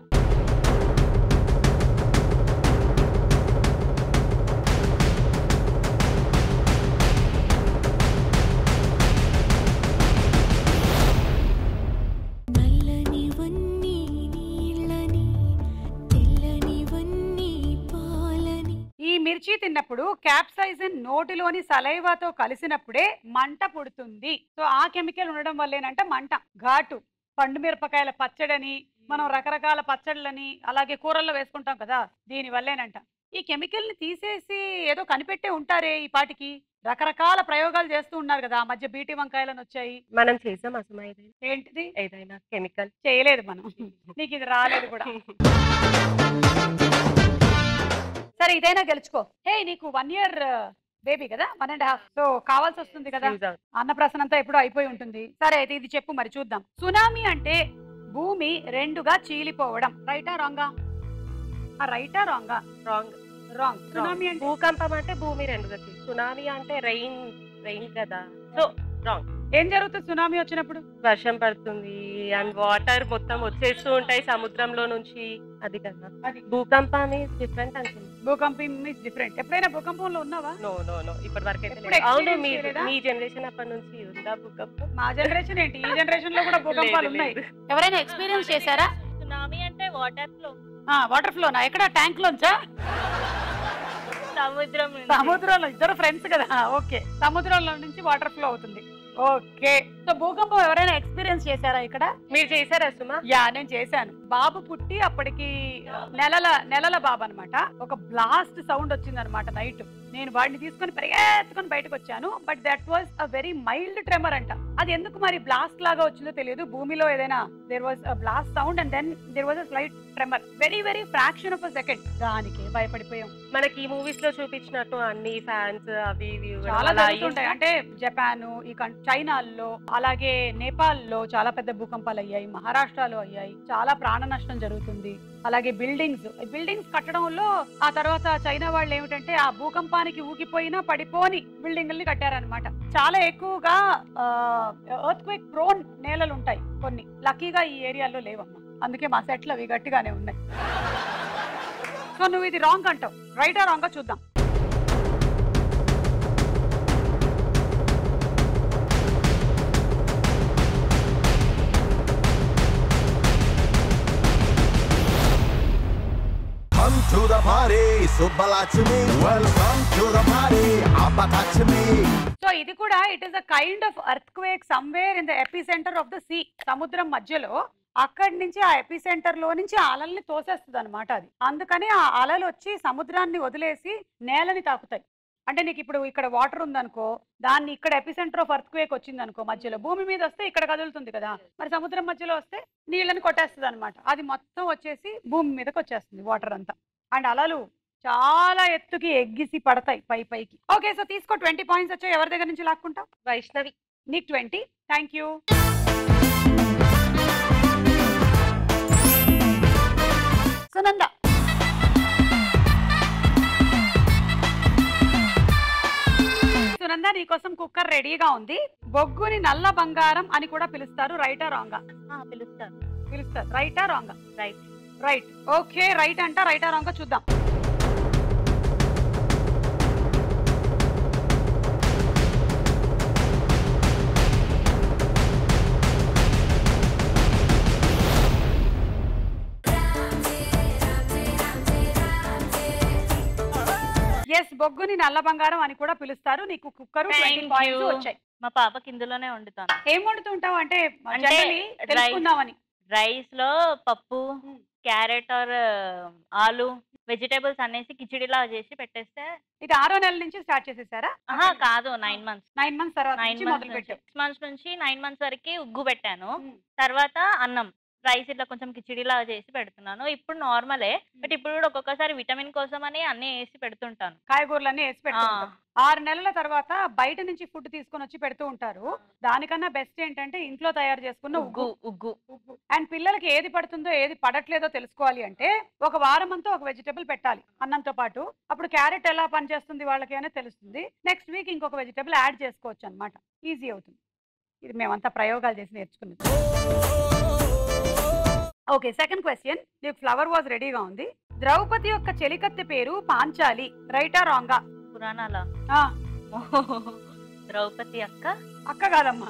నల్లనివన్నీ నీళ్ళని తెల్లనివన్నీ పాలని ఈ మిర్చి తిన్నప్పుడు క్యాప్సైజిన్ నోటిలోని సలైవాతో కలిసినప్పుడే మంట పుడుతుంది సో ఆ కెమికల్ ఉండడం వల్లేనంట మంట ఘాటు పండు మిరపకాయల పచ్చడని మనం రకరకాల పచ్చళ్ళని అలాగే కూరల్లో వేసుకుంటాం కదా దీని వల్లేనంట ఈ కెమికల్ ని తీసేసి ఏదో కనిపెట్టే ఉంటారే ఈ పాటికి రకరకాల ప్రయోగాలు చేస్తూ ఉన్నారు కదా ఆ మధ్య బీటీ వంకాయలని వచ్చాయి మనం చేసాం అసలు ఏదైనా ఏంటిది ఏదైనా కెమికల్ చేయలేదు మనం నీకు ఇది రాలేదు కూడా సరే ఇదైనా గెలుచుకో హే నీకు వన్ ఇయర్ బేబీ కదా వన్ అండ్ హాఫ్ సో కావాల్సి వస్తుంది కదా అన్న ప్రశ్న అంతా ఎప్పుడో అయిపోయి ఉంటుంది సరే అయితే ఇది చెప్పు మరి చూద్దాం సునామీ అంటే భూమి రెండుగా చీలిపోవడం రైటా రాంగా రైటా రాంగా రాంగ్ రాంగ్ సునామీ అంటే భూకంపం అంటే భూమి రెండు గతి సునామీ అంటే రెయిన్ రెయిన్ కదా సో రాంగ్ ఏం జరుగుతుంది సునామీ వచ్చినప్పుడు వర్షం పడుతుంది అండ్ వాటర్ మొత్తం వచ్చేస్తూ ఉంటాయి సముద్రంలో నుంచి అది కదా అది భూకంపం ఈజ్ డిఫరెంట్ అనుకుంది భూకంపం ఇస్ డిఫరెంట్ ఎప్పుడైనా భూకంపంలో ఉన్నావా నో నో నో ఇప్పటి వరకు అయితే ఎప్పుడు లేదు. అవును experience మీ చేయలేదా? మీ జనరేషన్ అప్పటి నుంచి ఉందా భూకంపం మా జనరేషన్ ఏంటి ఈ జనరేషన్ లో కూడా భూకంపాలు లేదు, ఉన్నాయి లేదు. ఎవరైనా ఎక్స్పీరియన్స్ చేశారా సునామీ అంటే వాటర్ ఫ్లో వాటర్ ఫ్లోనా ఎక్కడ ట్యాంక్ లోంచా సముద్రం నుంచి. సముద్రంలో ఇద్దరు ఫ్రెండ్స్ కదా ఓకే సముద్రంలో నుంచి వాటర్ ఫ్లో అవుతుంది ఓకే సో భూకంపం ఎవరైనా ఎక్స్పీరియన్స్ చేశారా ఇక్కడ మీరు చేశారా సుమా యా నేను చేశాను బాబు పుట్టి అప్పటికి నెలల నెలల బాబు అన్నమాట ఒక బ్లాస్ట్ సౌండ్ వచ్చింది అనమాట నైట్ నేను వాడిని తీసుకొని పరిగెత్తుకొని బయటకు వచ్చాను but that was a very mild tremor అంట అది ఎందుకు మరి బ్లాస్ట్ లాగా వచ్చిందో తెలియదు భూమిలో ఏదైనా there was a blast sound and then there was a slight tremor very very fraction of a second దానికి భయపడిపోయాం మనకి ఈ మూవీస్ లో చూపించినట్టు అన్ని ఫ్యాన్స్ అవి ఇవి కూడా చాలా అలా జరుగుతుంటాయి అంటే జపాన్ ఈ కన్- చైనాల్లో అలాగే నేపాల్లో చాలా పెద్ద భూకంపాలు అయ్యాయి మహారాష్ట్రలో అయ్యాయి చాలా ప్రాణ నష్టం జరుగుతుంది అలాగే బిల్డింగ్స్ బిల్డింగ్స్ కట్టడంలో ఆ తర్వాత చైనా వాళ్ళు ఏమిటంటే ఆ భూకంపానికి ఊగిపోయినా పడిపోని బిల్డింగుల్ని కట్టారనమాట చాలా ఎక్కువగా ఎర్త్ క్వేక్ ప్రోన్ నేలలు ఉంటాయి కొన్ని లక్కీగా ఈ ఏరియాలో లేవమ్మా అందుకే మా సెట్లు అవి గట్టిగానే ఉన్నాయి సో నువ్వు ఇది రాంగ్ అంటావు రైటా రాంగా చూద్దాం Come to the party, Subbalaxmi. Welcome to the party, Appataxmi. So ఇది కూడా it is a kind of earthquake somewhere in the epicentre of the sea సముద్రం మధ్యలో అక్కడి నుంచి ఆ ఎపి సెంటర్ లో నుంచి ఆ అలల్ని తోసేస్తుంది అనమాట అది అందుకని ఆ అలలు వచ్చి సముద్రాన్ని వదిలేసి నేలని తాకుతాయి అంటే నీకు ఇప్పుడు ఇక్కడ వాటర్ ఉందనుకో దాన్ని ఇక్కడ ఎపిసెంటర్ ఆఫ్ అర్త్ క్వేక్ వచ్చింది అనుకో మధ్యలో భూమి మీద వస్తే ఇక్కడ కదులుతుంది కదా మరి సముద్రం మధ్యలో వస్తే నీళ్ళని కొట్టేస్తుంది అనమాట అది మొత్తం వచ్చేసి భూమి మీదకి వచ్చేస్తుంది వాటర్ అంతా అండ్ అలలు చాలా ఎత్తుకి ఎగ్గిసి పడతాయి పై పైకి ఓకే సో తీసుకో ట్వంటీ పాయింట్స్ వచ్చాయి ఎవరి దగ్గర నుంచి లాక్కుంటావు వైష్ణవి నీకు twenty thank you Sunanda Sunanda నీకోసం కుక్కర్ రెడీగా ఉంది బొగ్గుని నల్ల బంగారం అని కూడా పిలుస్తారు రైటా రాంగా పిలుస్తారు పిలుస్తారు రైటా రాంగా రైట్ రైట్ ఓకే రైట్ అంట రైటా రాంగా చూద్దాం ఎస్ బొగ్గుని నల్ల బంగారం అని కూడా పిలుస్తారు నీకు కుక్కరు Thank పాయింట్స్ you. వచ్చాయి మా పాపకి ఇందులోనే వండుతాను ఏం వండుతుంటావు అంటే అంటే generally తెలుసుకుందామని రైస్ లో పప్పు క్యారెట్ ఆర్ ఆలు వెజిటేబుల్స్ అనేసి కిచిడిలా చేసి పెట్టేస్తే ఇది ఆరో నెల నుంచి స్టార్ట్ చేసేసారా ఆహా కాదు నైన్ మంత్స్ నైన్ మంత్స్ తర్వాత నైన్ నుంచి మొదలు మంత్స్ పెట్టావు సిక్స్ మంత్స్ నుంచి నైన్ మంత్స్ వరకు ఉగ్గు పెట్టాను తర్వాత అన్నం రైస్ ఇట్లా కొంచెం కిచిడిలా చేసి పెడుతున్నాను ఇప్పుడు నార్మలే బట్ ఇప్పుడు కూడా ఒక్కొక్కసారి విటమిన్ కోసం అని అన్ని వేసి పెడుతుంటాను కాయగూరలన్నీ వేసి పెడుతూ ఉంటాం. ఆరు నెలల తర్వాత బయట నుంచి ఫుడ్ తీసుకొని వచ్చి పెడుతూ ఉంటారు దానికన్నా బెస్ట్ ఏంటంటే ఇంట్లో తయారు చేసుకున్న ఉగ్గు ఉగ్గు అండ్ పిల్లలకి ఏది పడుతుందో ఏది పడట్లేదో తెలుసుకోవాలి అంటే ఒక వారం అంతా ఒక వెజిటబుల్ పెట్టాలి అన్నంతో పాటు అప్పుడు క్యారెట్ ఎలా పనిచేస్తుంది వాళ్ళకి అనేది తెలుస్తుంది నెక్స్ట్ వీక్ ఇంకొక వెజిటబుల్ యాడ్ చేసుకోవచ్చు అన్నమాట ఈజీ అవుతుంది ఇది మేమంతా ప్రయోగాలు చేసి నేర్చుకున్నది ఓకే సెకండ్ క్వశ్చన్ నీకు ఫ్లవర్ వాజ్ రెడీగా ఉంది ద్రౌపది యొక్క చెలికత్తె పేరు పాంచాలి రైటా రాంగా పురాణాల ఆ, ద్రౌపది అక్క అక్క కాదమ్మా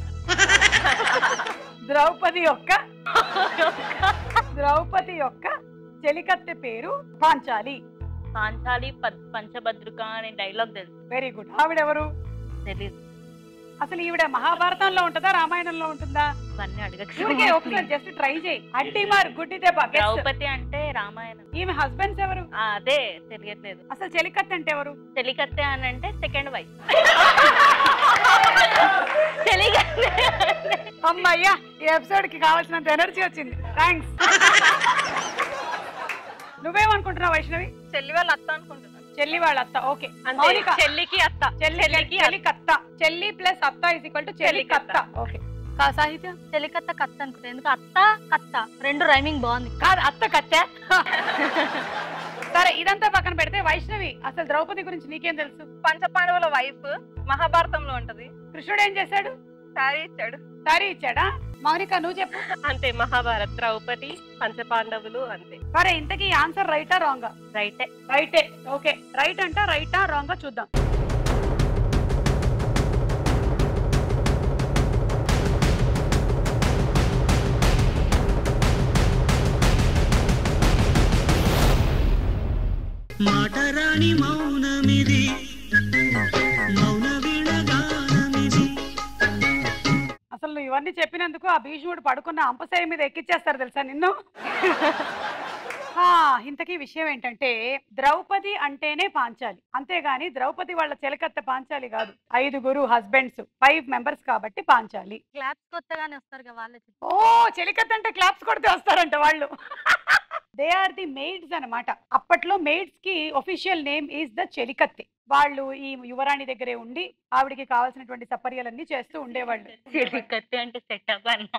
ద్రౌపది యొక్క ద్రౌపది యొక్క చెలికత్తె పేరు పాంచాలి పాంచాలి పద్- పంచభద్రుక అనే డైలాగ్ తెలుసు వెరీ గుడ్ ఆవిడెవరు తెలీదు అసలు ఈవిడ మహాభారతంలో ఉంటుందా రామాయణంలో ఉంటుందా ఇవన్నీ అడగచ్చు ఊరికే ఒకసారి జస్ట్ ట్రై చేయి అట్టి మారు గుడ్డి దెబ్బ guess. ద్రౌపది అంటే రామాయణం ఈమె హస్బెండ్స్ ఎవరు ఆ, అదే తెలియట్లేదు అసలు చెలికత్తె అంటే ఎవరు చెలికత్తె అని అంటే సెకండ్ వైఫ్ అమ్మయ్యా ఈ ఎపిసోడ్ కి కావాల్సినంత ఎనర్జీ వచ్చింది థ్యాంక్స్ నువ్వేమనుకుంటున్నావు వైష్ణవి చెల్లి వాళ్ళ అత్త అనుకుంటున్నాను చెల్లి వాళ్ళ అత్త ఓకే అంతే, మౌనిక చెల్లికి అత్త చెల్లి చెల్లికి చెల్లి కత్త చెల్లి ప్లస్ అత్త ఇస్ ఈక్వల్ టు చెల్లి కత్త ఓకే సాహిత్యం చెలికత్త కత్త అనుకుంటా ఎందుకు అత్త కత్త రెండు రైమింగ్ బాగుంది కాదు అత్త కత్త సరే ఇదంతా పక్కన పెడితే వైష్ణవి అసలు ద్రౌపది గురించి నీకేం తెలుసు పంచపాండవుల వైఫ్ మహాభారతంలో ఉంటది కృష్ణుడు ఏం చేశాడు సారీ ఇచ్చాడు సారీ ఇచ్చాడా మౌనిక నువ్వు చెప్పు అంతే మహాభారత్ ద్రౌపది పంచపాండవులు అంతే సరే ఇంతకీ ఆన్సర్ రైటా రాంగా రైటే రైటే ఓకే రైట్ అంట రైటా రాంగా చూద్దాం మాటరాని మౌనమిది మౌన వీణగానమిది అసలు నువ్వు ఇవన్నీ చెప్పినందుకు ఆ భీష్ముడు పడుకున్న అంపశయ మీద ఎక్కిచ్చేస్తారు తెలుసా నిన్ను ఆ, ఇంతకీ విషయం ఏంటంటే ద్రౌపది అంటేనే పాంచాలి అంతేగాని ద్రౌపది వాళ్ళ చెలకత్త పాంచాలి కాదు ఐదుగురు హస్బెండ్స్ ఫైవ్ మెంబర్స్ కాబట్టి పాంచాలి క్లాప్స్ కొత్తగానే వస్తారు కదా వాళ్ళే ఓ చెలికత్త అంటే క్లాప్స్ కొడితే వస్తారంట వాళ్ళు దే ఆర్ ది మెయిడ్స్ అన్నమాట అప్పట్లో మెయిడ్స్ కి ఒఫిషియల్ నేమ్ ఈస్ ద చెలికత్తి వాళ్ళు ఈ యువరాణి దగ్గరే ఉండి ఆవిడికి కావాల్సినటువంటి సపర్యలన్నీ చేస్తూ ఉండేవాళ్ళు చెలికత్తె అంటే సెటప్ అన్న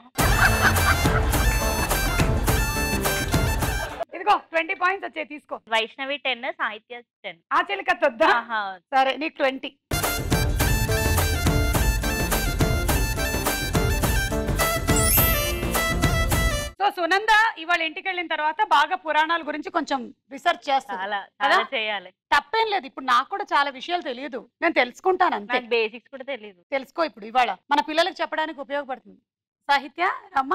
ఇదిగో ట్వంటీ పాయింట్స్ వచ్చాయి తీసుకో వైష్ణవి టెన్ సాహిత్య టెన్ ఆ చెలికత్తి వద్దా సరే నీకు ట్వంటీ సో సునంద ఇవాళ ఇంటికి వెళ్ళిన తర్వాత బాగా పురాణాల గురించి కొంచెం రీసెర్చ్ చేస్తా చాలా చాలా చేయాలి తప్పేం లేదు ఇప్పుడు నాకు కూడా చాలా విషయాలు తెలియదు నేను తెలుసుకుంటాను అంతే నాకు బేసిక్స్ కూడా తెలియదు తెలుసుకో ఇప్పుడు ఇవాళ మన పిల్లలకు చెప్పడానికి ఉపయోగపడుతుంది సాహిత్య రమ్మ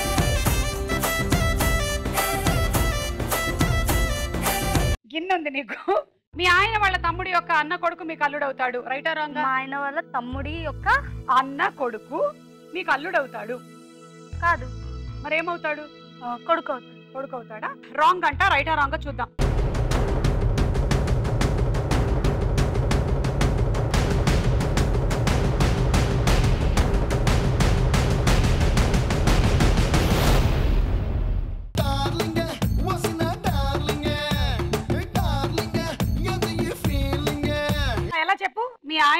గిన్నె ఉంది నీకు మీ ఆయన వాళ్ళ తమ్ముడి యొక్క అన్న కొడుకు మీకు అల్లుడవుతాడు రైటా రాంగ్ మా ఆయన వాళ్ళ తమ్ముడి యొక్క అన్న కొడుకు మీకు అల్లుడవుతాడు కాదు మరేమవుతాడు కొడుకు అవుతాడు కొడుకు అవుతాడా రాంగ్ అంట రైటా రాంగ్ చూద్దాం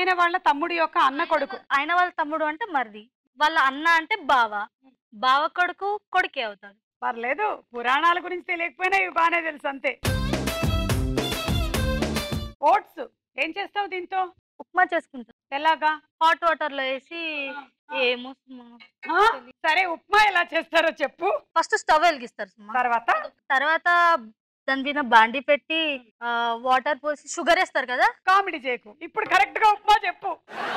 ఆయన వాళ్ళ తమ్ముడి యొక్క అన్న కొడుకు ఆయన వాళ్ళ తమ్ముడు అంటే మరిది వాళ్ళ అన్న అంటే బావ బావ కొడుకు కొడుకే అవుతాడు పర్లేదు పురాణాల గురించి తెలియకపోయినా ఇవి బాగానే తెలుసు అంతే ఓట్స్ ఏం చేస్తావు దీంతో ఉప్మా చేసుకుంటాం ఎలాగా హాట్ వాటర్ లో వేసి ఏమో సుమా. ఆ? సరే ఉప్మా ఎలా చేస్తారో చెప్పు ఫస్ట్ స్టవ్ వెలిగిస్తారు సుమా తర్వాత తర్వాత దాని మీద బాండి పెట్టి వాటర్ పోసి షుగర్ వేస్తారు కదా కామెడీ చేయకు ఇప్పుడు కరెక్ట్ గా ఉప్మా చెప్పు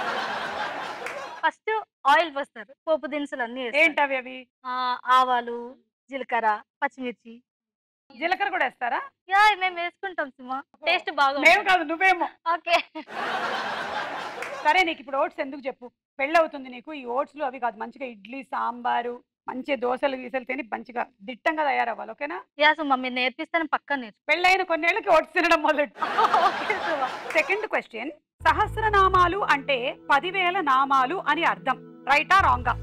ఫస్ట్ ఆయిల్ పోస్తారు పోపు దినుసులు అన్ని వేస్తారు. ఏంటవి అవి ఆ, ఆవాలు జీలకర్ర పచ్చిమిర్చి జీలకర్ర కూడా వేస్తారా యా మేము వేసుకుంటాం సుమా టేస్ట్ బాగా మేము కాదు నువ్వేమో ఓకే సరే నీకు ఇప్పుడు ఓట్స్ ఎందుకు చెప్పు పెళ్ళి అవుతుంది నీకు ఈ ఓట్స్లు అవి కాదు మంచిగా ఇడ్లీ సాంబారు మంచి దోశలు గీసలు తిని మంచిగా దిట్టంగా తయారవ్వాలి ఓకేనా యా సుమా మీరు నేర్పిస్తాను పక్క నేర్చు పెళ్ళైన కొన్నేళ్ళకి ఓట్స్ తినడం మొదలెట్టు సెకండ్ క్వశ్చన్ సహస్రనామాలు అంటే పదివేల నామాలు అని అర్థం రైటా రాంగా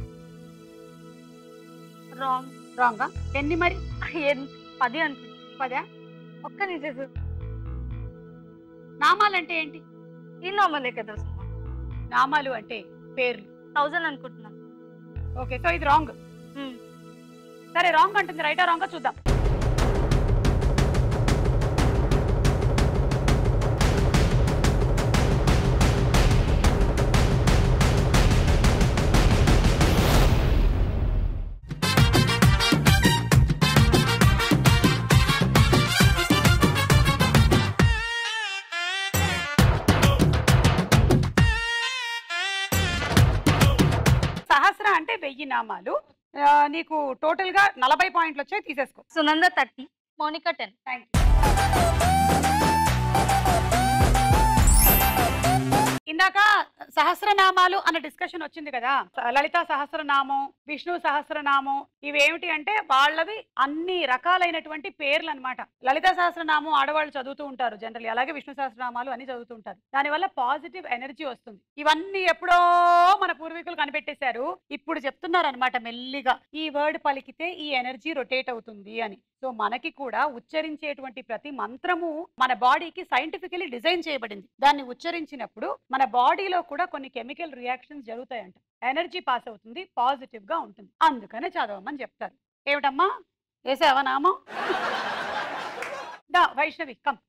రాంగ్ రాంగా ఎన్ని మరి పది అనుకుంటా పదా ఒక్క నిమిషం నామాలంటే ఏంటి ఈ నామలే కదా సుమా నామాలు అంటే పేర్లు థౌజండ్ అనుకుంటున్నాను ఓకే సో ఇది రాంగ్ సరే రాంగ్ అంటుంది రైటా రాంగా చూద్దాం సహస్ర అంటే వెయ్యి నామాలు ఆ, నీకు టోటల్ గా నలభై పాయింట్లు వచ్చాయి తీసేసుకో Sunanda thirty Monika ten thank ఇందాక సహస్రనామాలు అన్న డిస్కషన్ వచ్చింది కదా లలిత సహస్రనామం విష్ణు సహస్రనామం ఇవేమిటి అంటే వాళ్ళవి అన్ని రకాలైనటువంటి పేర్లు అన్నమాట లలిత సహస్రనామం ఆడవాళ్ళు చదువుతూ ఉంటారు జనరల్ అలాగే విష్ణు సహస్రనామాలు అన్ని చదువుతూ ఉంటారు దానివల్ల పాజిటివ్ ఎనర్జీ వస్తుంది ఇవన్నీ ఎప్పుడో మన పూర్వీకులు కనిపెట్టేశారు ఇప్పుడు చెప్తున్నారు అనమాట మెల్లిగా ఈ వర్డ్ పలికితే ఈ ఎనర్జీ రొటేట్ అవుతుంది అని సో మనకి కూడా ఉచ్చరించేటువంటి ప్రతి మంత్రము మన బాడీకి సైంటిఫికలీ డిజైన్ చేయబడింది దాన్ని ఉచ్చరించినప్పుడు మన బాడీలో కూడా కొన్ని కెమికల్ రియాక్షన్స్ జరుగుతాయంట ఎనర్జీ పాస్ అవుతుంది పాజిటివ్ గా ఉంటుంది అందుకనే చదవమని చెప్తారు ఏమిటమ్మా వేసావా నామం దా వైష్ణవి కమ్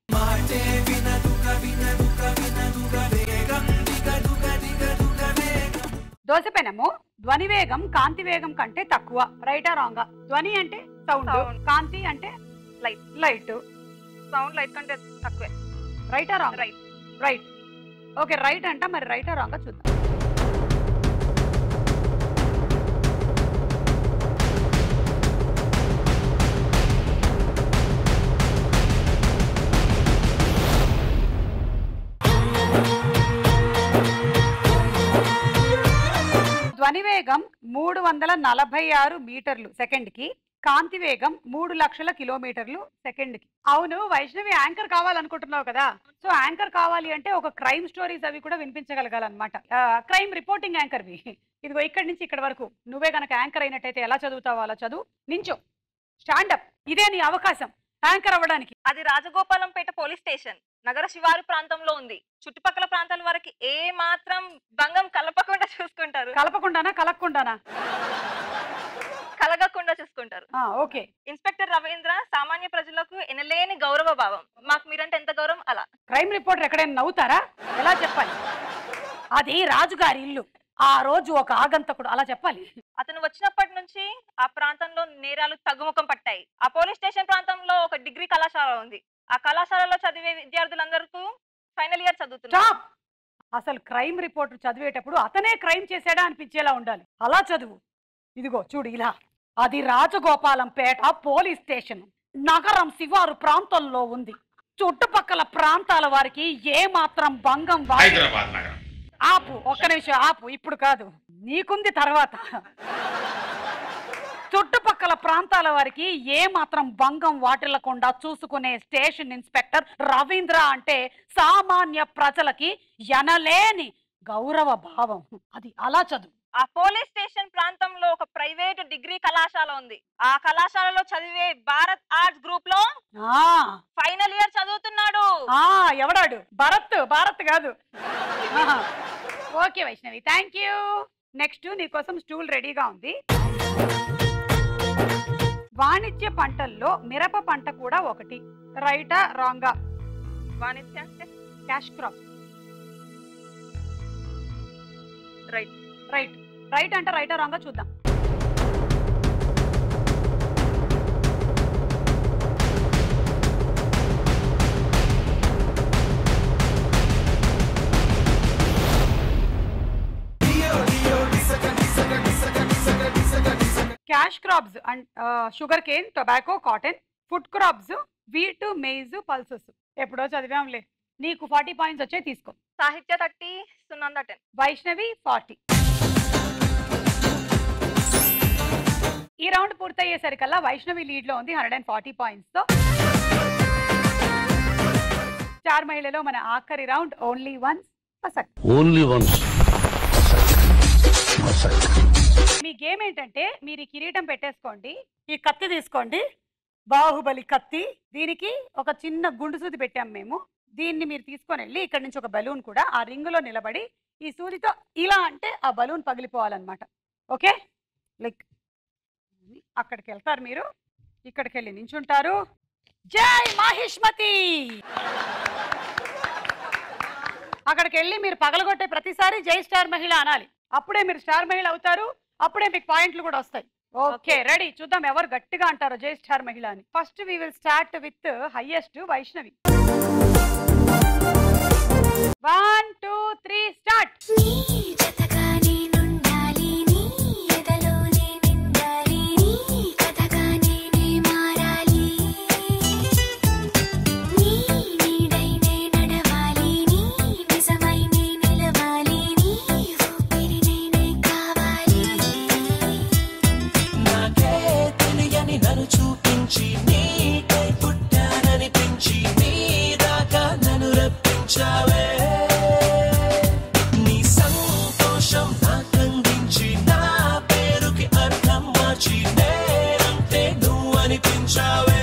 దోసపెనము ధ్వని వేగం కాంతి వేగం కంటే తక్కువ రైటా రాంగా ధ్వని అంటే సౌండ్ కాంతి అంటే లైట్ లైట్ సౌండ్ లైట్ కంటే తక్కువే రైటా wrong right right okay right అంట మరి రైటా రాంగా చూద్దాం ధ్వని వేగం మూడు వందల నలభై ఆరు మీటర్లు సెకండ్ కి కాంతి వేగం మూడు లక్షల కిలోమీటర్లు సెకండ్ కి అవును వైష్ణవి యాంకర్ కావాలనుకుంటున్నావు కదా సో యాంకర్ కావాలి అంటే ఒక క్రైమ్ స్టోరీస్ అవి కూడా వినిపించగలగాలన్నమాట క్రైమ్ రిపోర్టింగ్ యాంకర్వి ఇదిగో ఇక్కడి నుంచి ఇక్కడ వరకు నువ్వే గనక యాంకర్ అయినట్టయితే ఎలా చదువుతావో అలా చదువు నించో స్టాండప్ ఇదే నీ అవకాశం యాంకర్ అవ్వడానికి అది రాజగోపాలంపేట పోలీస్ స్టేషన్ నగర శివారు ప్రాంతంలో ఉంది చుట్టుపక్కల ప్రాంతాల వరకు ఏ మాత్రం భంగం కలపకుండా చూసుకుంటారు కలపకుండానా కలక్కుండానా కలగకుండా చూసుకుంటారు ఓకే ఇన్స్పెక్టర్ రవీంద్ర సామాన్య ప్రజలకు ఎనలేని గౌరవ భావం మాకు మీరంటే ఎంత గౌరవం అలా క్రైమ్ రిపోర్టర్ ఎక్కడైనా నవ్వుతారా ఎలా చెప్పాలి అది రాజుగారి ఇల్లు ఆ రోజు ఒక ఆగంతకుడు అలా చెప్పాలి అతను వచ్చినప్పటి నుంచి ఆ ప్రాంతంలో నేరాలు తగ్గుముఖం పట్టాయి ఆ పోలీస్ స్టేషన్ ప్రాంతంలో ఒక డిగ్రీ కళాశాల ఉంది ఆ కళాశాలలో చదివే విద్యార్థులందరికీ ఫైనల్ ఇయర్ చదువుతున్నారు స్టాప్ అసలు క్రైమ్ రిపోర్టర్ చదివేటప్పుడు అతనే క్రైమ్ చేశాడా అనిపించేలా ఉండాలి అలా చదువు ఇదిగో చూడు ఇలా అది రాజగోపాలంపేట పోలీస్ స్టేషన్ నగరం శివారు ప్రాంతంలో ఉంది చుట్టుపక్కల ప్రాంతాల వారికి ఏ మాత్రం భంగం వా- హైదరాబాద్ నగరం ఆపు ఒక్క నిమిషం ఆపు ఇప్పుడు కాదు నీకుంది తర్వాత చుట్టుపక్కల ప్రాంతాల వారికి ఏ మాత్రం భంగం వాటిల్లకుండా చూసుకునే స్టేషన్ ఇన్స్పెక్టర్ రవీంద్ర అంటే సామాన్య ప్రజలకి ఎనలేని గౌరవ భావం అది అలా చదువు ఆ పోలీస్ స్టేషన్ ప్రాంతంలో ఒక ప్రైవేట్ డిగ్రీ కళాశాల ఉంది ఆ కళాశాలలో చదివే భారత్ ఆర్ట్స్ గ్రూప్ లో ఆ, ఫైనల్ ఇయర్ చదువుతున్నాడు ఆ, ఎవడాడు భరత్ భారత్ కాదు ఆహా. Okay Vaishnavi thank you next నీకోసం స్టూల్ రెడీగా ఉంది వాణిజ్య పంటల్లో మిరప పంట కూడా ఒకటి రైటా రాంగా వాణిజ్య అంటే cash crop right right right అంటే రైటా రాంగా చూద్దాం cash crops and sugarcane tobacco cotton food crops wheat maize pulses ఎప్పుడో చదివాంలే నీకు ఫార్టీ పాయింట్స్ వచ్చాయి తీసుకో Sahithya thirty Sunanda ten Vaishnavi forty ఈ రౌండ్ పూర్తయ్యేసరికల్లా వైష్ణవి లీడ్ లో ఉంది హండ్రెడ్ అండ్ ఫార్టీ పాయింట్స్ తో స్టార్ మహిళలో మన ఆఖరి రౌండ్ ఓన్లీ వన్స్ పసక్ ఓన్లీ వన్స్ మీ గేమ్ ఏంటంటే మీరు ఈ కిరీటం పెట్టేసుకోండి ఈ కత్తి తీసుకోండి బాహుబలి కత్తి దీనికి ఒక చిన్న గుండు సూది పెట్టాం మేము దీన్ని మీరు తీసుకొని వెళ్ళి ఇక్కడ నుంచి ఒక బలూన్ కూడా ఆ రింగులో నిలబడి ఈ సూదితో ఇలా అంటే ఆ బలూన్ పగిలిపోవాలన్నమాట ఓకే లైక్ అక్కడికి వెళ్తారు మీరు ఇక్కడికి వెళ్ళి నించుంటారు జై మాహిష్మతి అక్కడికి వెళ్ళి మీరు పగలగొట్టే ప్రతిసారి జై స్టార్ మహిళ అనాలి అప్పుడే మీరు స్టార్ మహిళ అవుతారు అప్పుడే మీకు పాయింట్లు కూడా వస్తాయి ఓకే రెడీ చూద్దాం ఎవరు గట్టిగా అంటారో జై స్టార్ మహిళ అని first we will start with highest Vaishnavi one two three start నాకే తెలియని నన్ను చూపించి నీకై పుట్టాననిపించి నీ దాకా నన్ను రప్పించావే నీ సంతోషం నాకందించి నా పేరుకి అర్థం మార్చి నేనంటే నువ్వు అనిపించావే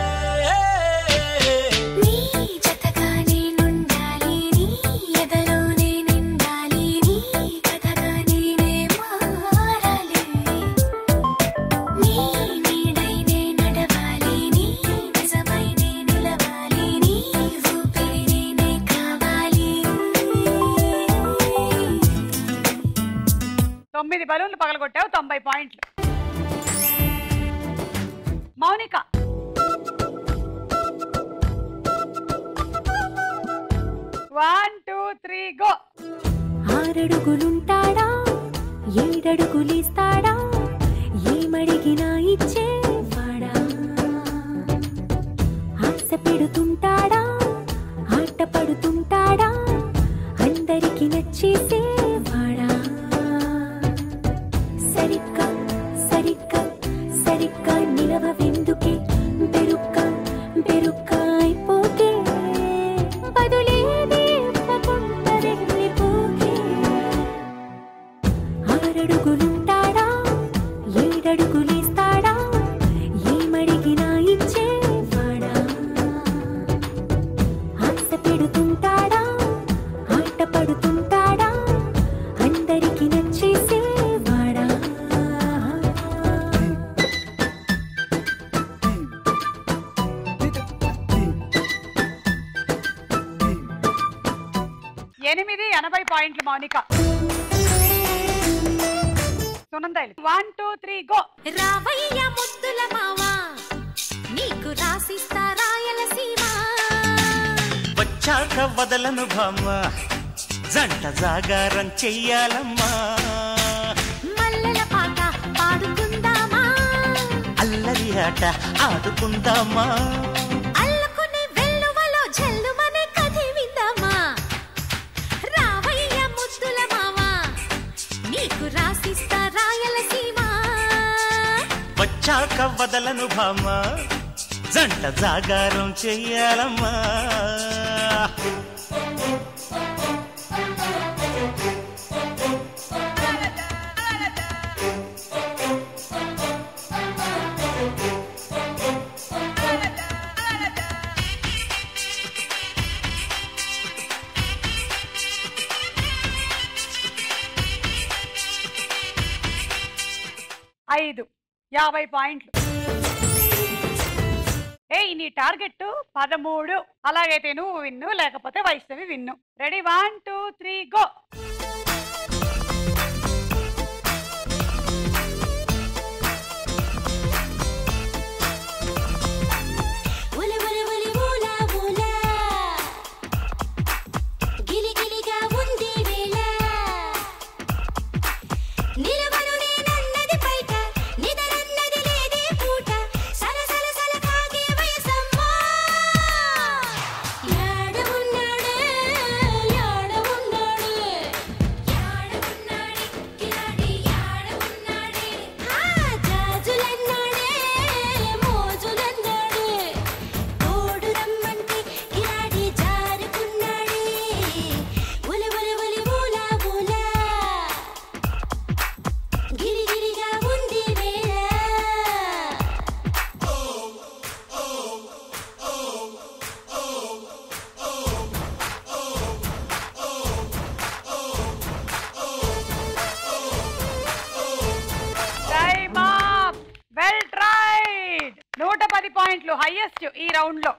తొమ్మిది బలూన్లు పగలగొట్టావు తొంభై పాయింట్లు Mounika one two three go ఆరడుగులుంటాడా ఏడడుగులిస్తాడా ఏమడిగినా ఇచ్చేవాడా ఆశ పెడుతుంటాడా ఆట పడుతుంటాడా అందరికి నచ్చేసేవాడా సరిగ్గా సరిగ్గా సరిగ్గా నిలవవెందుకే బెరుక్క బెరుక్క అయిపోతే బదులేది ఇవ్వకుండా వెళ్ళిపోకే ఆరడుగులుంటాడా ఏడడుగులేస్తాడా ఏమడిగినా ఇచ్చేవాడా ఆశ పెడుతుంటాడా ఆట పడుతుంటాడా అందరికి నచ్చేసేవాడా ఎనిమిది ఎనభై పాయింట్లు మౌనిక సునందాయిలు వన్ టూ త్రీ గో రావయ్య ముద్దుల మావా నీకు రాసిస్తా రాయలసీమ వచ్చాక వదలను భామ జంట జాగారం చెయ్యాలమ్మా మల్లెల పాట పాడుకుందామా అల్లరి ఆట ఆడుకుందామా అల్లుకునే వెల్లువలో జల్లుమనే కథ విందామా రావయ్య ముద్దుల మావా నీకు రాసిస్తా రాయలసీమ వచ్చాక వదలను భామ జంట జాగారం చెయ్యాలమ్మా ఐదు యాభై పాయింట్లు ఏ నీ టార్గెట్ పదమూడు అలాగైతే నువ్వు విన్ను లేకపోతే Vaishnavi win ready one two three go ఉలి ఉలి ఉలి ఊలా ఊలా గిలి గిలిగా ఉంది వేళ నిలవను నేనన్నది బయట నిదరన్నది లేదే పూట సల సల సల కాగే వయసమ్మా యాడ ఉన్నాడే యాడ ఉన్నాడే యాడ ఉన్నాడే కిలాడి యాడ ఉన్నాడే ఆ జాజులన్నాడే మోజులన్నాడే తోడు రమ్మంటే కిలాడి జారుకున్నాడే ఉలి ఉలి ఉలి ఊలా ఊలా గిరి గిరిగా ఉంది వేళ టైమ్ అప్ వెల్ ట్రైడ్ నూట పది పాయింట్లు హైయెస్ట్ ఈ రౌండ్ లో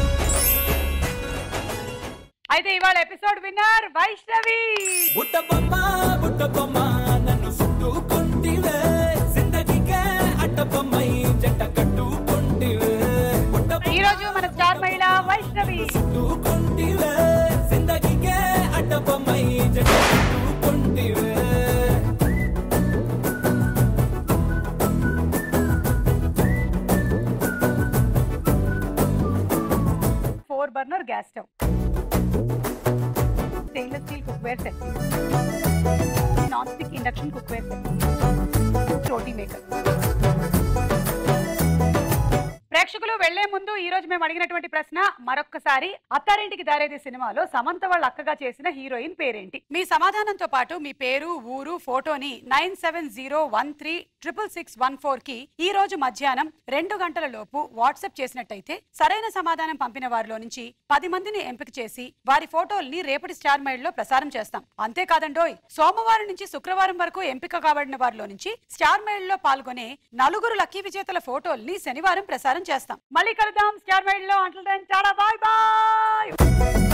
అయితే ఇవాళ ఎపిసోడ్ విన్నర్ వైష్ణవి బుట్ట బొమ్మ బుట్ట బొమ్మ నన్ను చుట్టుకుంటివే జిందగీకే అట్ట బొమ్మై జంట కట్టుకుంటివే బుట్ట ఈ రోజు మన స్టార్ మహిళ వైష్ణవి చుట్టుకుంటివే జిందగీకే అట్ట బొమ్మై జంట కట్టుకుంటివే four burner gas stove stainless steel cookware set non stick induction cookware set roti maker ప్రేక్షకులు వెళ్లే ముందు ఈ రోజు మేము అడిగినటువంటి ప్రశ్న మరొక్కసారి అత్తారింటికి దారేది సినిమాలో సమంత వాళ్ళ అక్కగా చేసిన హీరోయిన్ పేరేంటి మీ సమాధానంతో పాటు మీ పేరు ఊరు ఫోటోని nine seven zero one three triple six one four కి ఈ రోజు మధ్యాహ్నం రెండు గంటల లోపు వాట్సాప్ చేసినట్టయితే సరైన సమాధానం పంపిన వారిలో నుంచి పది మందిని ఎంపిక చేసి వారి ఫోటోల్ని రేపటి స్టార్ మైల్ లో ప్రసారం చేస్తాం అంతేకాదండోయ్ సోమవారం నుంచి శుక్రవారం వరకు ఎంపిక కాబడిన వారిలో నుంచి స్టార్ మైల్ లో పాల్గొనే నలుగురు లక్కీ విజేతల ఫోటోల్ని శనివారం ప్రసారం చేస్తాం మళ్ళీ కలుద్దాం స్టార్ మైల్ లో అంటల్ చాలా బాయ్ బాయ్